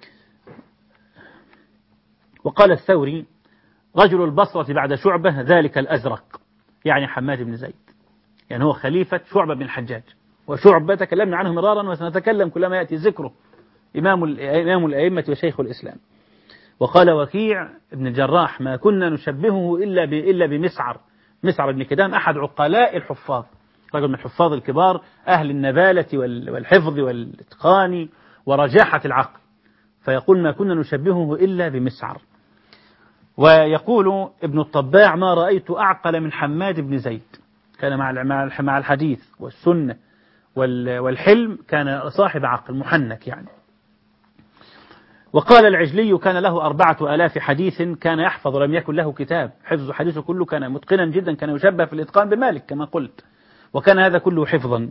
وقال الثوري رجل البصرة بعد شعبة ذلك الأزرق يعني حماد بن زيد يعني هو خليفة شعبة بن الحجاج وشعبة تكلمنا عنه مرارا وسنتكلم كلما يأتي ذكره إمام إمام الأئمة وشيخ الإسلام وقال وكيع بن الجراح ما كنا نشبهه إلا إلا بمسعر مسعر بن كدام أحد عقلاء الحفاظ رجل من الحفاظ الكبار أهل النبالة والحفظ والإتقان ورجاحة العقل فيقول ما كنا نشبهه إلا بمسعر ويقول ابن الطباع ما رأيت أعقل من حماد بن زيد كان مع مع الحديث والسنة والحلم كان صاحب عقل محنك يعني وقال العجلي كان له أربعة آلاف حديث كان يحفظ ولم يكن له كتاب حفظ حديثه كله كان متقنا جدا كان يشبه في الإتقان بمالك كما قلت وكان هذا كله حفظا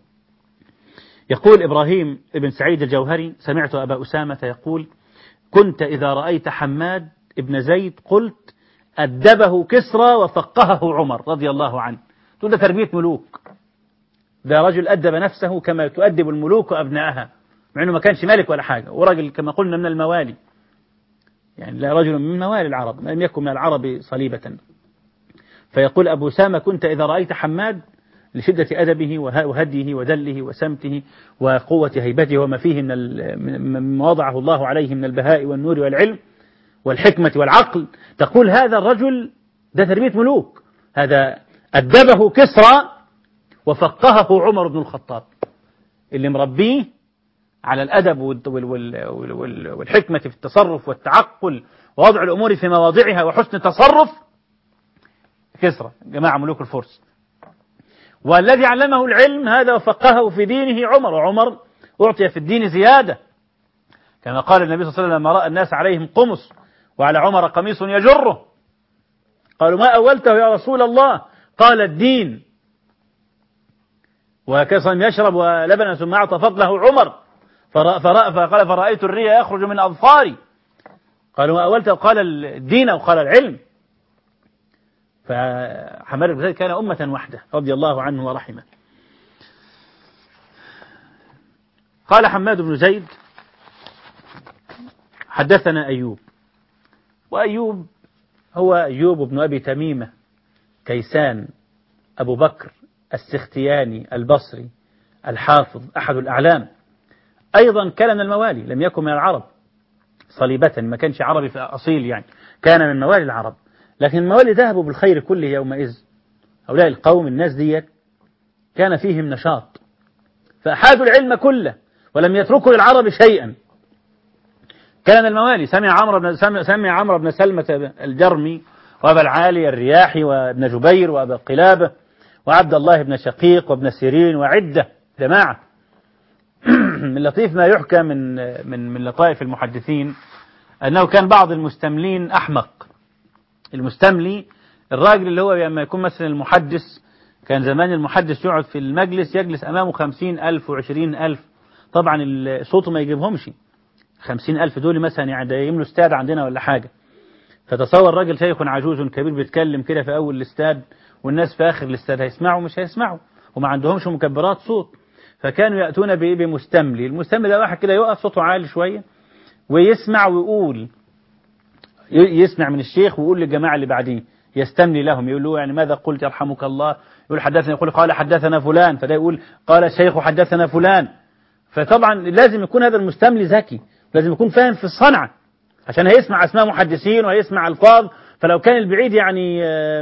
يقول إبراهيم ابن سعيد الجوهري سمعت أبا أسامة يقول كنت إذا رأيت حماد ابن زيد قلت أدبه كسرى وفقهه عمر رضي الله عنه تقول ده تربية ملوك ده رجل أدب نفسه كما تؤدب الملوك أبنائها مع أنه ما كانش ملك ولا حاجة ورجل كما قلنا من الموالي يعني لا رجل من موالي العرب لم يكن من العرب صليبة فيقول أبو سامة كنت إذا رأيت حماد لشدة أدبه وهديه ودله وسمته وقوة هيبته وما فيه من ما وضعه الله عليه من البهاء والنور والعلم والحكمة والعقل تقول هذا الرجل ده تربية ملوك هذا أدبه كسرى وفقهه عمر بن الخطاب اللي مربيه على الأدب والحكمة في التصرف والتعقل ووضع الأمور في مواضعها وحسن التصرف كسرى جماعة ملوك الفرس والذي علمه العلم هذا وفقهه في دينه عمر وعمر أعطي في الدين زيادة كما قال النبي صلى الله عليه وسلم لما رأى الناس عليهم قمص وعلى عمر قميص يجره قالوا ما أولته يا رسول الله قال الدين وكان يشرب ولبنا ثم أعطى فضله عمر فرأ فرأ فقال فرأيت الري يخرج من أظفاري قالوا أولت قال الدين أو قال العلم فحماد بن زيد كان أمة وحده رضي الله عنه ورحمه قال حماد بن زيد حدثنا أيوب وأيوب هو أيوب بن أبي تميمة كيسان أبو بكر السختياني البصري الحافظ أحد الأعلام أيضا كان من الموالي لم يكن من العرب صليبة ما كانش عربي في أصيل يعني كان من موالي العرب لكن الموالي ذهبوا بالخير كله يومئذ هؤلاء القوم الناس ديت كان فيهم نشاط فأحادوا العلم كله ولم يتركوا للعرب شيئا كان الموالي سمع عمرو بن سمع عمرو بن سلمة الجرمي وابا العالي الرياحي وابن جبير وابا قلابة وعبد الله بن شقيق وابن سيرين وعدة جماعة من لطيف ما يحكى من من من لطائف المحدثين أنه كان بعض المستملين أحمق المستملي الراجل اللي هو لما يكون مثلا المحدث كان زمان المحدث يقعد في المجلس يجلس أمامه خمسين ألف وعشرين ألف طبعا صوته ما يجيبهمش خمسين ألف دول مثلا يعني ده يملوا استاد عندنا ولا حاجة فتصور راجل شيخ عجوز كبير بيتكلم كده في أول الاستاد والناس في آخر الاستاد هيسمعوا مش هيسمعوا وما عندهمش مكبرات صوت فكانوا يأتون بإيه بمستملي المستملي ده واحد كده يقف صوته عالي شوية ويسمع ويقول يسمع من الشيخ ويقول للجماعة اللي بعديه يستملي لهم يقول له يعني ماذا قلت يرحمك الله يقول حدثنا يقول قال حدثنا فلان فده يقول قال الشيخ حدثنا فلان فطبعا لازم يكون هذا المستملي ذكي لازم يكون فاهم في الصنعة عشان هيسمع أسماء محدثين وهيسمع ألفاظ فلو كان البعيد يعني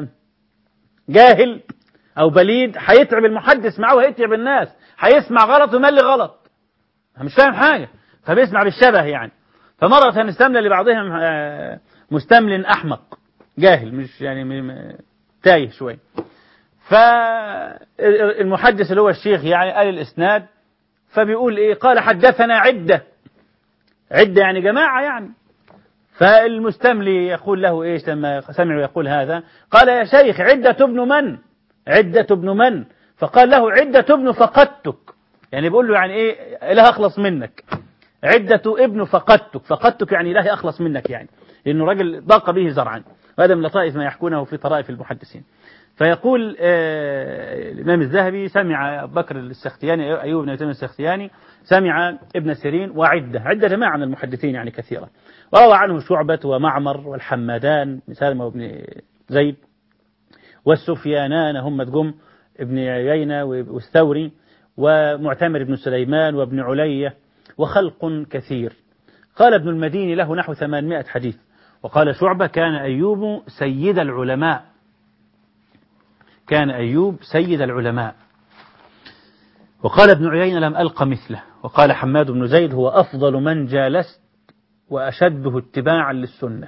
جاهل أو بليد هيتعب المحدث معه وهيتعب الناس هيسمع غلط ويملي غلط مش فاهم حاجة فبيسمع بالشبه يعني فمرة كان استملى لبعضهم مستمل أحمق جاهل مش يعني تايه شوي فالمحدث اللي هو الشيخ يعني قال الإسناد فبيقول إيه قال حدثنا عدة عدة يعني جماعة يعني فالمستملي يقول له إيش لما سمعوا يقول هذا قال يا شيخ عدة ابن من عدة ابن من فقال له عدة ابن فقدتك يعني بيقول له يعني إيه إله أخلص منك عدة ابن فقدتك فقدتك يعني إلهي أخلص منك يعني لأنه رجل ضاق به زرعا وهذا من لطائف ما يحكونه في طرائف المحدثين فيقول آه الإمام الذهبي سمع بكر السختياني أيوب بن يتيم السختياني سمع ابن سيرين وعدة عدة جماعة من المحدثين يعني كثيرة وروى عنه شعبة ومعمر والحمادان سالم وابن زيد والسفيانان هم تقم ابن عيينة والثوري ومعتمر بن سليمان وابن علية وخلق كثير قال ابن المديني له نحو 800 حديث وقال شعبة كان أيوب سيد العلماء كان أيوب سيد العلماء وقال ابن عيينة لم ألق مثله وقال حماد بن زيد هو أفضل من جالست وأشده اتباعا للسنة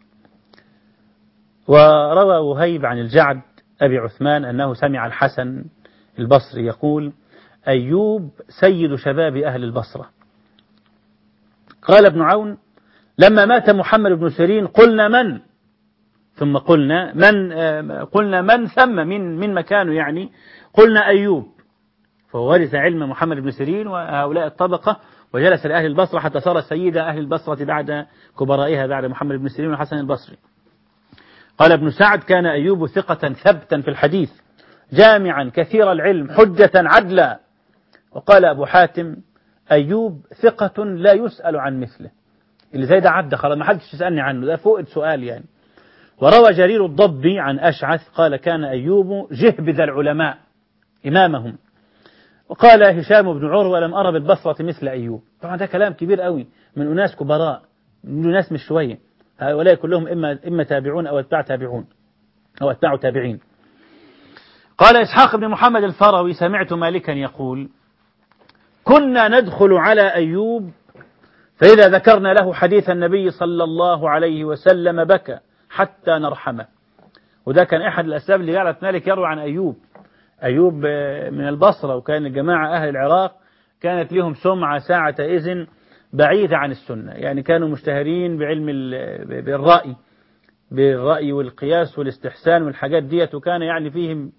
وروى وهيب عن الجعد أبي عثمان أنه سمع الحسن البصري يقول أيوب سيد شباب أهل البصرة قال ابن عون لما مات محمد بن سيرين قلنا من ثم قلنا من قلنا من ثم من من مكانه يعني قلنا أيوب فهو ورث علم محمد بن سيرين وهؤلاء الطبقة وجلس لأهل البصرة حتى صار سيد أهل البصرة بعد كبرائها بعد محمد بن سيرين والحسن البصري قال ابن سعد كان أيوب ثقة ثبتا في الحديث جامعا كثير العلم حجة عدلا وقال أبو حاتم أيوب ثقة لا يسأل عن مثله اللي زي ده عدى خلاص ما حدش يسألني عنه ده فوق السؤال يعني وروى جرير الضبي عن أشعث قال كان أيوب جهبذ العلماء إمامهم وقال هشام بن عروة لم أرى بالبصرة مثل أيوب طبعا ده كلام كبير قوي من أناس كبراء من أناس مش شوية هؤلاء كلهم إما, إما تابعون أو أتباع تابعون أو أتباع تابعين قال إسحاق بن محمد الفروي سمعت مالكا يقول كنا ندخل على أيوب فإذا ذكرنا له حديث النبي صلى الله عليه وسلم بكى حتى نرحمه وده كان أحد الأسباب اللي جعلت مالك يروي عن أيوب أيوب من البصرة وكان جماعة أهل العراق كانت لهم سمعة ساعة إذن بعيدة عن السنة يعني كانوا مشتهرين بعلم بالرأي بالرأي والقياس والاستحسان والحاجات ديت وكان يعني فيهم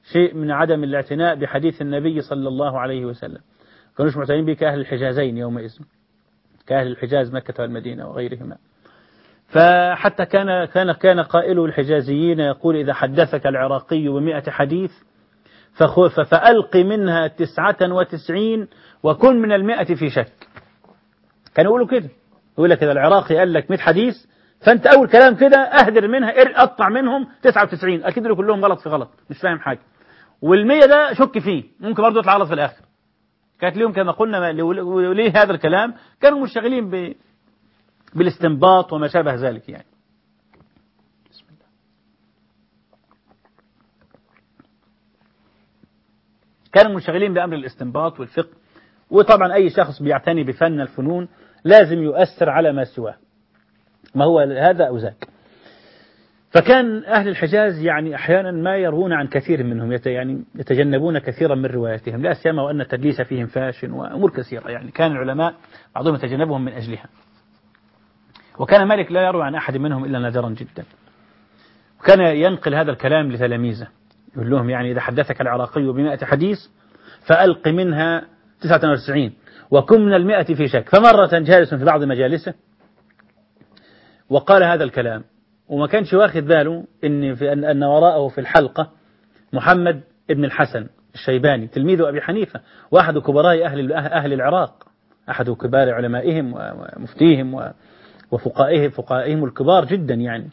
شيء من عدم الاعتناء بحديث النبي صلى الله عليه وسلم كانوش معتنين به كأهل الحجازين يومئذ كأهل الحجاز مكة والمدينة وغيرهما فحتى كان كان كان قائل الحجازيين يقول إذا حدثك العراقي بمئة حديث فخف فألق منها تسعة وتسعين وكن من المئة في شك كانوا يقولوا كده يقول لك إذا العراقي قال لك 100 حديث فأنت أول كلام كده أهدر منها قطع منهم 99 أكيد اللي كلهم غلط في غلط مش فاهم حاجة والمية ده شك فيه ممكن برضه يطلع غلط في الآخر كانت لهم كما قلنا ليه هذا الكلام كانوا منشغلين ب... بالاستنباط وما شابه ذلك يعني بسم الله كانوا منشغلين بأمر الاستنباط والفقه وطبعا أي شخص بيعتني بفن الفنون لازم يؤثر على ما سواه ما هو هذا أو ذاك فكان أهل الحجاز يعني أحيانا ما يروون عن كثير منهم يت يعني يتجنبون كثيرا من رواياتهم لا سيما وأن التدليس فيهم فاشن وأمور كثيرة يعني كان العلماء بعضهم يتجنبهم من أجلها وكان مالك لا يروي عن أحد منهم إلا نادرا جدا وكان ينقل هذا الكلام لتلاميذه يقول لهم يعني إذا حدثك العراقي بمائة حديث فألق منها 99 وكن من المئة في شك فمرة جالس في بعض مجالسه وقال هذا الكلام وما كانش واخد باله ان في ان, أن وراءه في الحلقه محمد ابن الحسن الشيباني تلميذ ابي حنيفه واحد كبراء اهل اهل العراق احد كبار علمائهم ومفتيهم وفقائهم فقائهم الكبار جدا يعني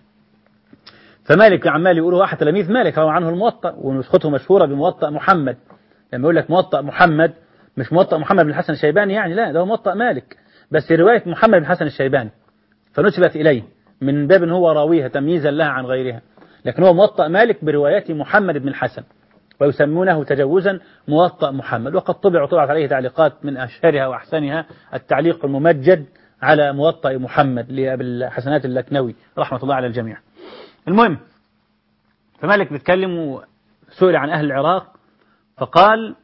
فمالك عمال يقول واحد تلاميذ مالك روى عنه الموطأ ونسخته مشهورة بموطأ محمد لما يقول لك موطأ محمد مش موطأ محمد بن الحسن الشيباني يعني لا ده هو موطأ مالك بس رواية محمد بن الحسن الشيباني فنسبت إليه من باب هو راويها تمييزا لها عن غيرها لكن هو موطأ مالك بروايات محمد بن الحسن ويسمونه تجوزا موطأ محمد وقد طبع وطبعت عليه تعليقات من أشهرها وأحسنها التعليق الممجد على موطأ محمد لأبي الحسنات اللكنوي رحمة الله على الجميع المهم فمالك بيتكلم سئل عن أهل العراق فقال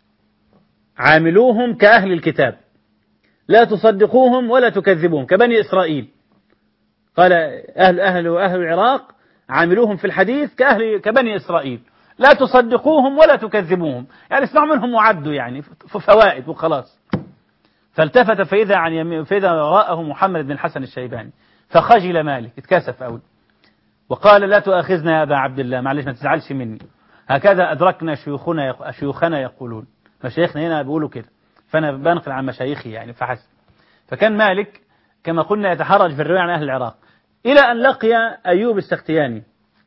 عاملوهم كأهل الكتاب لا تصدقوهم ولا تكذبوهم كبني إسرائيل قال أهل أهل أهل العراق عاملوهم في الحديث كأهل كبني إسرائيل لا تصدقوهم ولا تكذبوهم يعني اسمعوا منهم وعدوا يعني فوائد وخلاص فالتفت فإذا عن يمين فإذا رآه محمد بن الحسن الشيباني فخجل مالك اتكسف أوي وقال لا تؤاخذنا يا أبا عبد الله معلش ما تزعلش مني هكذا أدركنا شيوخنا شيوخنا يقولون مشايخنا هنا بيقولوا كده فأنا بنقل عن مشايخي يعني فحسب فكان مالك كما قلنا يتحرج في الرواية عن أهل العراق إلى أن لقي أيوب السختياني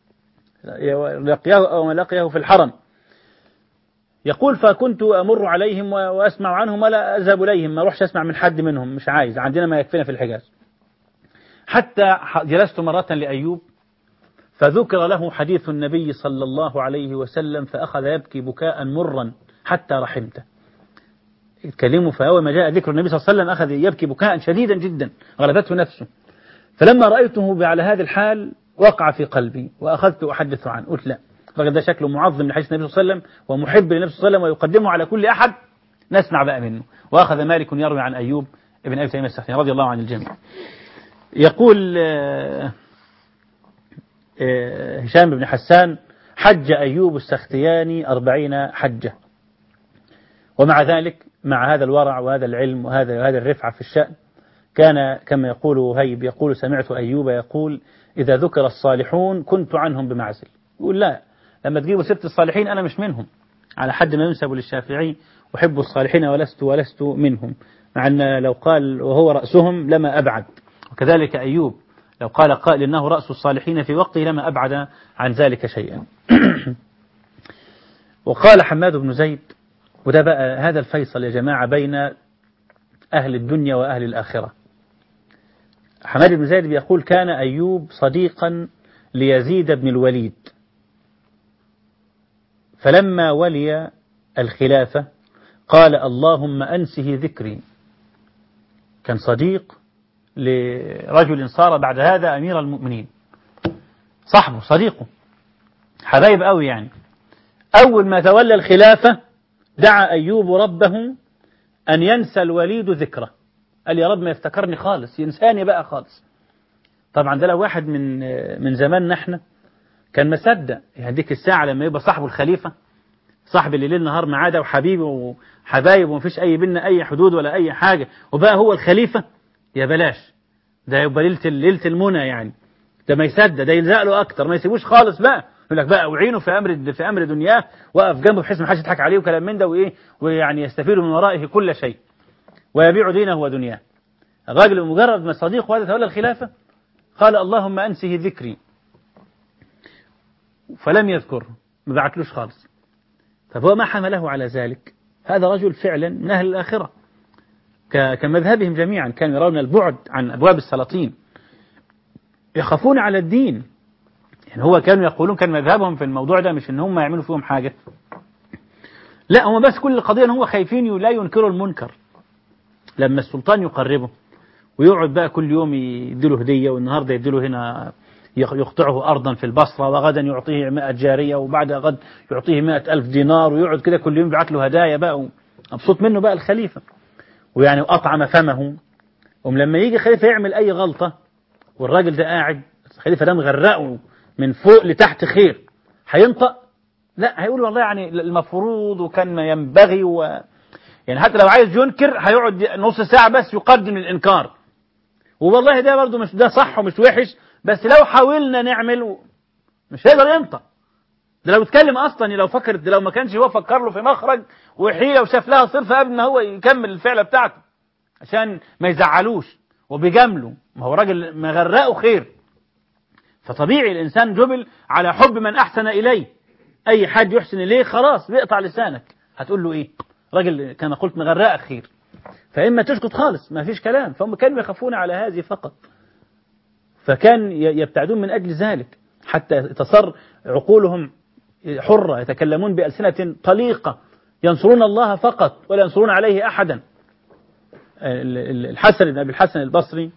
لقيه أو لقيه في الحرم يقول فكنت أمر عليهم وأسمع عنهم ولا أذهب إليهم ما أروحش أسمع من حد منهم مش عايز عندنا ما يكفينا في الحجاز حتى جلست مرة لأيوب فذكر له حديث النبي صلى الله عليه وسلم فأخذ يبكي بكاء مرا حتى رحمته يتكلموا فأول ما جاء ذكر النبي صلى الله عليه وسلم أخذ يبكي بكاء شديدا جدا غلبته نفسه فلما رأيته على هذه الحال وقع في قلبي وأخذت أحدث عنه قلت لا الراجل ده شكله معظم لحديث النبي صلى الله عليه وسلم ومحب للنبي صلى الله عليه وسلم ويقدمه على كل أحد نسمع بقى منه وأخذ مالك يروي عن أيوب ابن أبي تيمية السختياني رضي الله عن الجميع يقول هشام بن حسان حج أيوب السختياني أربعين حجة ومع ذلك مع هذا الورع وهذا العلم وهذا وهذا الرفعة في الشأن كان كما يقول وهيب يقول سمعت أيوب يقول إذا ذكر الصالحون كنت عنهم بمعزل يقول لا لما تجيبوا سيرة الصالحين أنا مش منهم على حد ما ينسب للشافعي أحب الصالحين ولست ولست منهم مع أن لو قال وهو رأسهم لما أبعد وكذلك أيوب لو قال قائل إنه رأس الصالحين في وقته لما أبعد عن ذلك شيئا وقال حماد بن زيد وده بقى هذا الفيصل يا جماعة بين أهل الدنيا وأهل الآخرة حماد بن زيد بيقول كان أيوب صديقا ليزيد بن الوليد فلما ولي الخلافة قال اللهم أنسه ذكري كان صديق لرجل صار بعد هذا أمير المؤمنين صاحبه صديقه حبايب قوي يعني أول ما تولى الخلافة دعا أيوب ربه أن ينسى الوليد ذكره قال يا رب ما يفتكرني خالص ينساني بقى خالص طبعا ده لو واحد من من زماننا احنا كان مصدق يعني ديك الساعة لما يبقى صاحبه الخليفة صاحب اللي ليل نهار معاه ده وحبيبي وحبايب ومفيش أي بينا أي حدود ولا أي حاجة وبقى هو الخليفة يا بلاش ده يبقى ليلة ليلة المنى يعني ده ما يصدق ده يلزق له أكتر ما يسيبوش خالص بقى يقول لك بقى أعينه في أمر في أمر دنياه وقف جنبه بحيث ما حدش يضحك عليه وكلام من ده وإيه ويعني يستفيد من ورائه كل شيء ويبيع دينه ودنياه الراجل بمجرد ما صديقه هذا تولى الخلافة قال اللهم أنسه ذكري فلم يذكره ما بعتلوش خالص طب هو ما حمله على ذلك هذا رجل فعلا من أهل الآخرة كمذهبهم جميعا كانوا يرون البعد عن أبواب السلاطين يخافون على الدين يعني هو كانوا يقولون كان مذهبهم في الموضوع ده مش ان هم يعملوا فيهم حاجة لا هم بس كل القضية ان هم خايفين لا ينكروا المنكر لما السلطان يقربه ويقعد بقى كل يوم يديله هدية والنهاردة يديله هنا يقطعه أرضا في البصرة وغدا يعطيه مائة جارية وبعد غد يعطيه مائة ألف دينار ويقعد كده كل يوم يبعت له هدايا بقى مبسوط منه بقى الخليفة ويعني أطعم فمه ولما يجي خليفة يعمل أي غلطة والراجل ده قاعد الخليفة ده مغرقه من فوق لتحت خير هينطق لا هيقول والله يعني المفروض وكان ما ينبغي و يعني حتى لو عايز ينكر هيقعد نص ساعة بس يقدم الإنكار والله ده برضه مش ده صح ومش وحش بس لو حاولنا نعمل مش هيقدر ينطق ده لو اتكلم اصلا لو فكر ده لو ما كانش هو فكر له في مخرج وحيله وشاف لها صرفه قبل ما هو يكمل الفعله بتاعته عشان ما يزعلوش وبيجامله ما هو راجل مغرقه خير فطبيعي الانسان جبل على حب من احسن اليه اي حد يحسن اليه خلاص بيقطع لسانك هتقول له ايه راجل كما قلت مغرقه خير فاما تسكت خالص ما فيش كلام فهم كانوا يخافون على هذه فقط فكان يبتعدون من أجل ذلك حتى تصر عقولهم حرة يتكلمون بألسنة طليقة ينصرون الله فقط ولا ينصرون عليه أحدا الحسن بن أبي الحسن البصري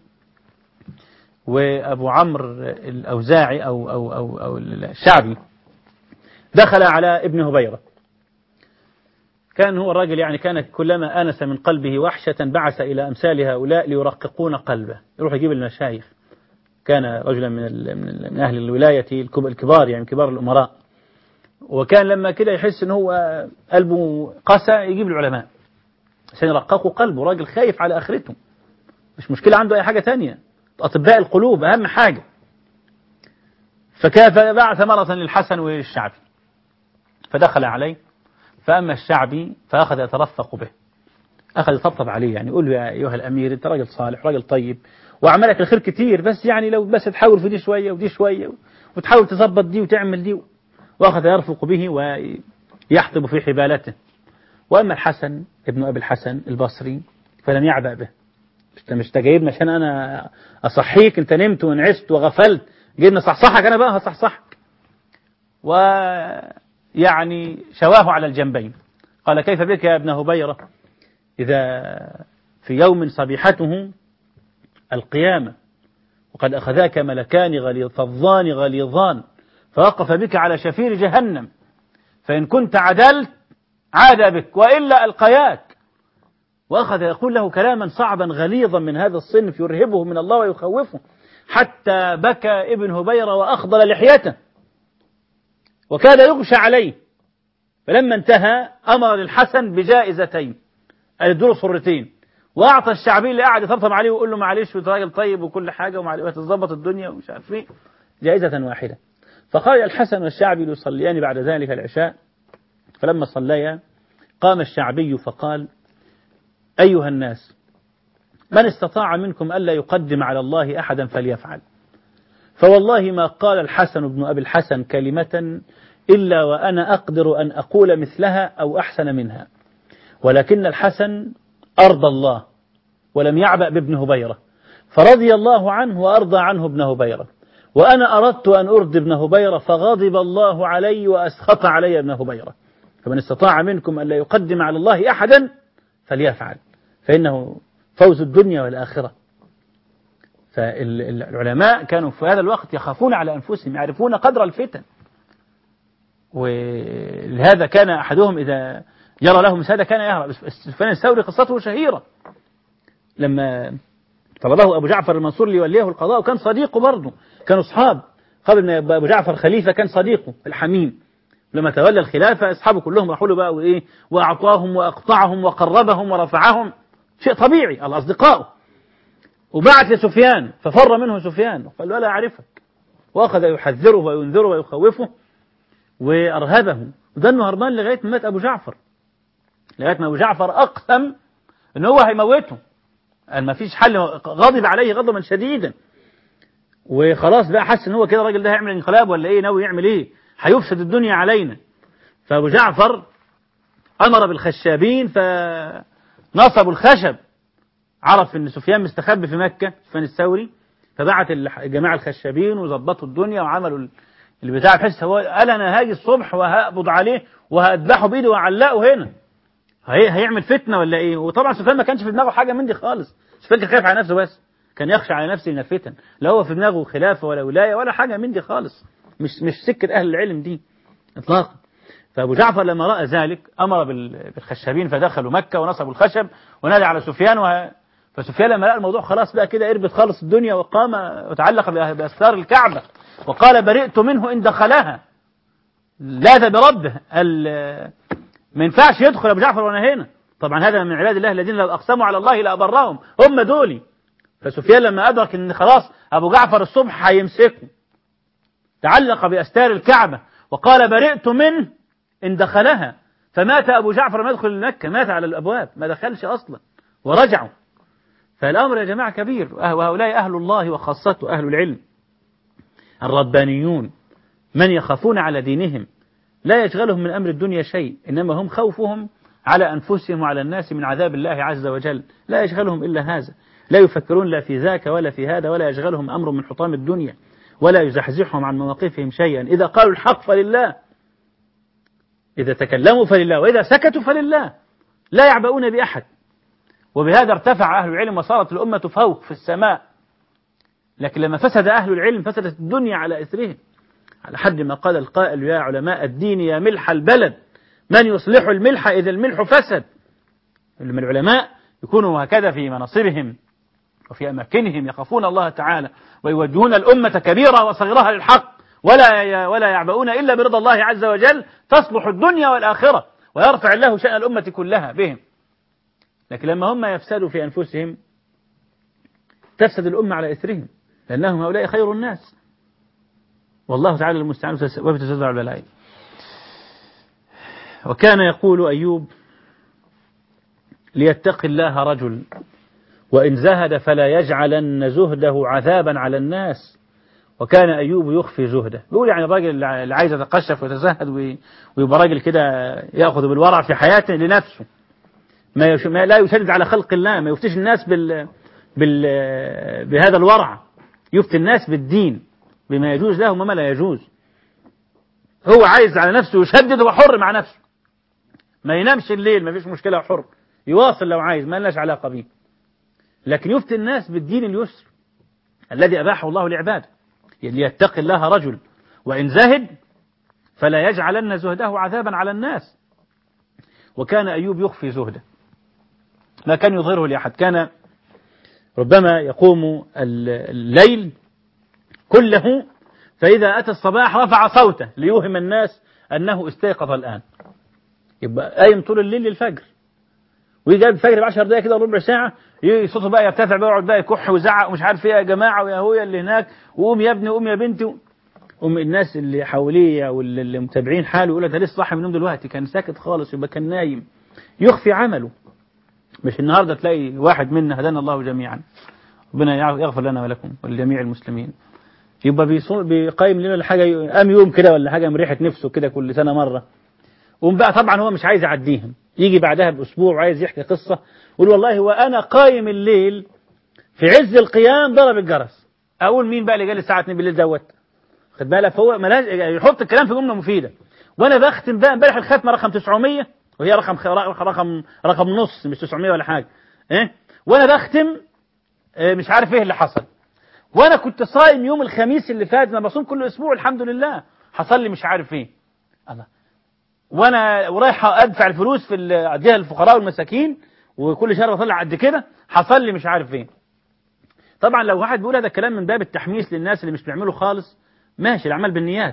وأبو عمرو الأوزاعي أو, أو, أو, أو الشعبي دخل على ابن هبيرة كان هو الراجل يعني كان كلما آنس من قلبه وحشة بعث إلى أمثال هؤلاء ليرققون قلبه يروح يجيب المشايخ كان رجلا من من أهل الولاية الكبار يعني كبار الأمراء وكان لما كده يحس ان هو قلبه قسى يجيب العلماء عشان يرققوا قلبه راجل خايف على آخرته مش مشكلة عنده أي حاجة تانية أطباء القلوب أهم حاجة فبعث مرة للحسن والشعبي فدخل عليه فأما الشعبي فأخذ يترفق به أخذ يطبطب عليه يعني يقول له يا أيها الأمير أنت راجل صالح راجل طيب وعملك الخير كتير بس يعني لو بس تحاول في دي شوية ودي شوية وتحاول تظبط دي وتعمل دي وأخذ يرفق به ويحطب في حبالته وأما الحسن ابن أبي الحسن البصري فلم يعبأ به مش مش جايبني عشان أنا أصحيك أنت نمت ونعست وغفلت جايبني صحصحك أنا بقى هصحصحك ويعني شواه على الجنبين قال كيف بك يا ابن هبيرة إذا في يوم صبيحته القيامة وقد أخذاك ملكان غليظ فظان غليظان فوقف بك على شفير جهنم فإن كنت عدلت عاد بك وإلا ألقياك وأخذ يقول له كلاما صعبا غليظا من هذا الصنف يرهبه من الله ويخوفه حتى بكى ابن هبيرة وأخضل لحيته وكاد يغشى عليه فلما انتهى أمر للحسن بجائزتين قال ادوا صرتين واعطى الشعبي اللي قاعد يطبطب عليه ويقول له معلش وانت راجل طيب وكل حاجه وهتظبط الدنيا ومش عارف ايه جائزه واحده فقال الحسن والشعبي يصليان بعد ذلك العشاء فلما صليا قام الشعبي فقال أيها الناس من استطاع منكم ألا يقدم على الله أحدا فليفعل فوالله ما قال الحسن بن أبي الحسن كلمة إلا وأنا أقدر أن أقول مثلها أو أحسن منها ولكن الحسن أرضى الله ولم يعبأ بابن هبيرة فرضي الله عنه وأرضى عنه ابن هبيرة وأنا أردت أن أرضي ابن هبيرة فغضب الله علي وأسخط علي ابن هبيرة فمن استطاع منكم أن لا يقدم على الله أحدا فليفعل فإنه فوز الدنيا والآخرة فالعلماء كانوا في هذا الوقت يخافون على أنفسهم يعرفون قدر الفتن ولهذا كان أحدهم إذا يرى له مساعدة كان يهرب سفيان الثوري قصته شهيرة لما طلبه أبو جعفر المنصور ليوليه القضاء وكان صديقه برضه كانوا أصحاب قبل ما أبو جعفر خليفة كان صديقه الحميم لما تولى الخلافة أصحابه كلهم راحوا له بقى وإيه وأعطاهم وأقطعهم وقربهم ورفعهم شيء طبيعي الأصدقاء وبعت لسفيان ففر منه سفيان وقال له لا أعرفك وأخذ يحذره وينذره ويخوفه وأرهبه وده إنه هربان لغاية ما مات أبو جعفر لغاية ما أبو جعفر أقسم إن هو هيموته قال ما فيش حل غضب عليه غضبا شديدا وخلاص بقى حس ان هو كده الراجل ده هيعمل انقلاب ولا ايه ناوي يعمل ايه هيفسد الدنيا علينا فابو جعفر امر بالخشابين فنصبوا الخشب عرف ان سفيان مستخبي في مكه سفيان الثوري فبعت الجماعه الخشابين وظبطوا الدنيا وعملوا البتاع بحيث هو قال انا هاجي الصبح وهقبض عليه وهذبحه بايدي واعلقه هنا هي هيعمل فتنه ولا ايه وطبعا سفيان ما كانش في دماغه حاجه من دي خالص سفيان كان خايف على نفسه بس كان يخشى على نفسه من الفتن لا هو في دماغه خلافه ولا ولايه ولا حاجه من دي خالص مش مش سكه اهل العلم دي اطلاقا فابو جعفر لما راى ذلك امر بالخشابين فدخلوا مكه ونصبوا الخشب ونادى على سفيان وه... فسفيان لما لقى الموضوع خلاص بقى كده قربت خالص الدنيا وقام وتعلق باستار الكعبه وقال برئت منه ان دخلها لاذ بربه ما ينفعش يدخل ابو جعفر وانا هنا طبعا هذا من عباد الله الذين لو اقسموا على الله لابرهم هم دولي فسفيان لما ادرك ان خلاص ابو جعفر الصبح هيمسكه تعلق باستار الكعبه وقال برئت منه ان دخلها فمات ابو جعفر ما يدخل مكه مات على الابواب ما دخلش اصلا ورجعوا فالامر يا جماعه كبير وهؤلاء اهل الله وخاصته اهل العلم الربانيون من يخافون على دينهم لا يشغلهم من أمر الدنيا شيء إنما هم خوفهم على أنفسهم وعلى الناس من عذاب الله عز وجل لا يشغلهم إلا هذا لا يفكرون لا في ذاك ولا في هذا ولا يشغلهم أمر من حطام الدنيا ولا يزحزحهم عن مواقفهم شيئا إذا قالوا الحق فلله إذا تكلموا فلله وإذا سكتوا فلله لا يعبؤون بأحد وبهذا ارتفع أهل العلم وصارت الأمة فوق في السماء لكن لما فسد أهل العلم فسدت الدنيا على إثرهم على حد ما قال القائل يا علماء الدين يا ملح البلد من يصلح الملح إذا الملح فسد من العلماء يكونوا هكذا في مناصبهم وفي أماكنهم يخافون الله تعالى ويوجهون الأمة كبيرة وصغيرها للحق ولا ولا يعبؤون إلا برضا الله عز وجل تصلح الدنيا والآخرة ويرفع الله شأن الأمة كلها بهم لكن لما هم يفسدوا في أنفسهم تفسد الأمة على إثرهم لأنهم هؤلاء خير الناس والله تعالى المستعان وبتزرع البلاء وكان يقول أيوب ليتقي الله رجل وإن زهد فلا يجعلن زهده عذابا على الناس وكان أيوب يخفي زهده بيقول يعني الراجل اللي عايز يتقشف ويتزهد ويبقى راجل كده يأخذ بالورع في حياته لنفسه ما, يش... ما لا يشدد على خلق الله ما يفتش الناس بال... بال... بهذا الورع يفتي الناس بالدين بما يجوز له وما لا يجوز هو عايز على نفسه يشدد وحر مع نفسه ما ينامش الليل ما فيش مشكلة حر يواصل لو عايز ما لناش علاقة بيه لكن يفتي الناس بالدين اليسر الذي أباحه الله لعباده ليتقي الله رجل وإن زهد فلا يجعلن زهده عذابا على الناس وكان أيوب يخفي زهده ما كان يظهره لأحد كان ربما يقوم الليل كله فإذا أتى الصباح رفع صوته ليوهم الناس أنه استيقظ الآن يبقى قايم طول الليل للفجر ويجي قبل الفجر ب 10 دقايق كده ربع ساعة صوته بقى يرتفع بقى يقعد بقى يكح ويزعق ومش عارف ايه يا جماعة ويا هويا اللي هناك وقوم يا ابني وقوم يا بنتي قوم الناس اللي حواليه واللي متابعين حاله يقول ده لسه صاحي من النوم دلوقتي كان ساكت خالص يبقى كان نايم يخفي عمله مش النهارده تلاقي واحد منا هدانا الله جميعا ربنا يغفر لنا ولكم ولجميع المسلمين يبقى بيقيم لنا الحاجة قام يوم كده ولا حاجة من ريحة نفسه كده كل سنة مرة قوم بقى طبعا هو مش عايز يعديهم يجي بعدها بأسبوع وعايز يحكي قصة يقول والله وأنا قايم الليل في عز القيام ضرب الجرس أقول مين بقى اللي جالي الساعة 2 بالليل دوت خد بالك فهو ملاش يحط الكلام في جملة مفيدة وأنا بختم بقى امبارح الختمة رقم 900 وهي رقم رقم رقم نص مش 900 ولا حاجة إيه وأنا بختم مش عارف إيه اللي حصل وانا كنت صايم يوم الخميس اللي فات انا بصوم كل اسبوع الحمد لله حصل لي مش عارف ايه الله وانا ورايح ادفع الفلوس في اديها للفقراء والمساكين وكل شهر بطلع قد كده حصل لي مش عارف ايه طبعا لو واحد بيقول هذا الكلام من باب التحميس للناس اللي مش بيعملوا خالص ماشي الاعمال بالنيات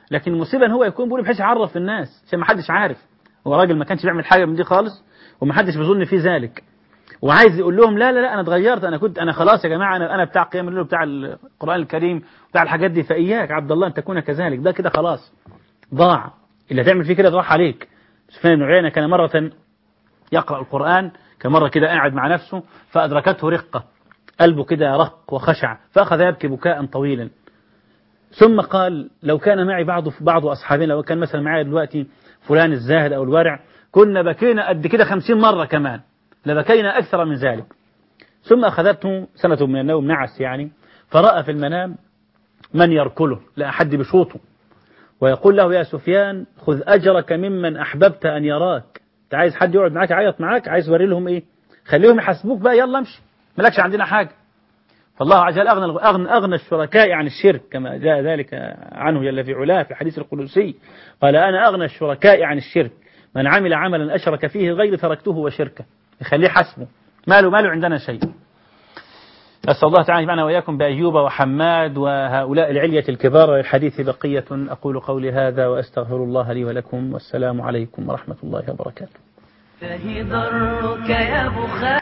لكن المصيبة ان هو يكون بيقول بحيث يعرف الناس عشان ما حدش عارف هو راجل ما كانش بيعمل حاجة من دي خالص وما حدش بيظن فيه ذلك وعايز يقول لهم لا لا لا انا اتغيرت انا كنت انا خلاص يا جماعه انا انا بتاع قيام الليل وبتاع القران الكريم بتاع الحاجات دي فاياك عبد الله ان تكون كذلك ده كده خلاص ضاع اللي هتعمل فيه كده راح عليك سفيان بن عيينه كان مره يقرا القران كان مره كده قاعد مع نفسه فادركته رقه قلبه كده رق وخشع فاخذ يبكي بكاء طويلا ثم قال لو كان معي بعض بعض اصحابنا لو كان مثلا معي دلوقتي فلان الزاهد او الورع كنا بكينا قد كده خمسين مرة كمان لبكينا أكثر من ذلك ثم أخذته سنة من النوم نعس يعني فرأى في المنام من يركله لا حد بشوطه ويقول له يا سفيان خذ أجرك ممن أحببت أن يراك أنت عايز حد يقعد معاك يعيط معاك عايز وري لهم إيه خليهم يحاسبوك بقى يلا امشي مالكش عندنا حاجة فالله عز وجل أغنى, أغنى, أغنى الشركاء عن الشرك كما جاء ذلك عنه جل في علاه في الحديث القدسي قال أنا أغنى الشركاء عن الشرك من عمل عملا أشرك فيه غير تركته وشركه يخليه حسبه ماله ماله عندنا شيء أسأل الله تعالى يجمعنا وإياكم بأيوب وحماد وهؤلاء العلية الكبار للحديث بقية أقول قولي هذا وأستغفر الله لي ولكم والسلام عليكم ورحمة الله وبركاته فهي ضرك يا بخاري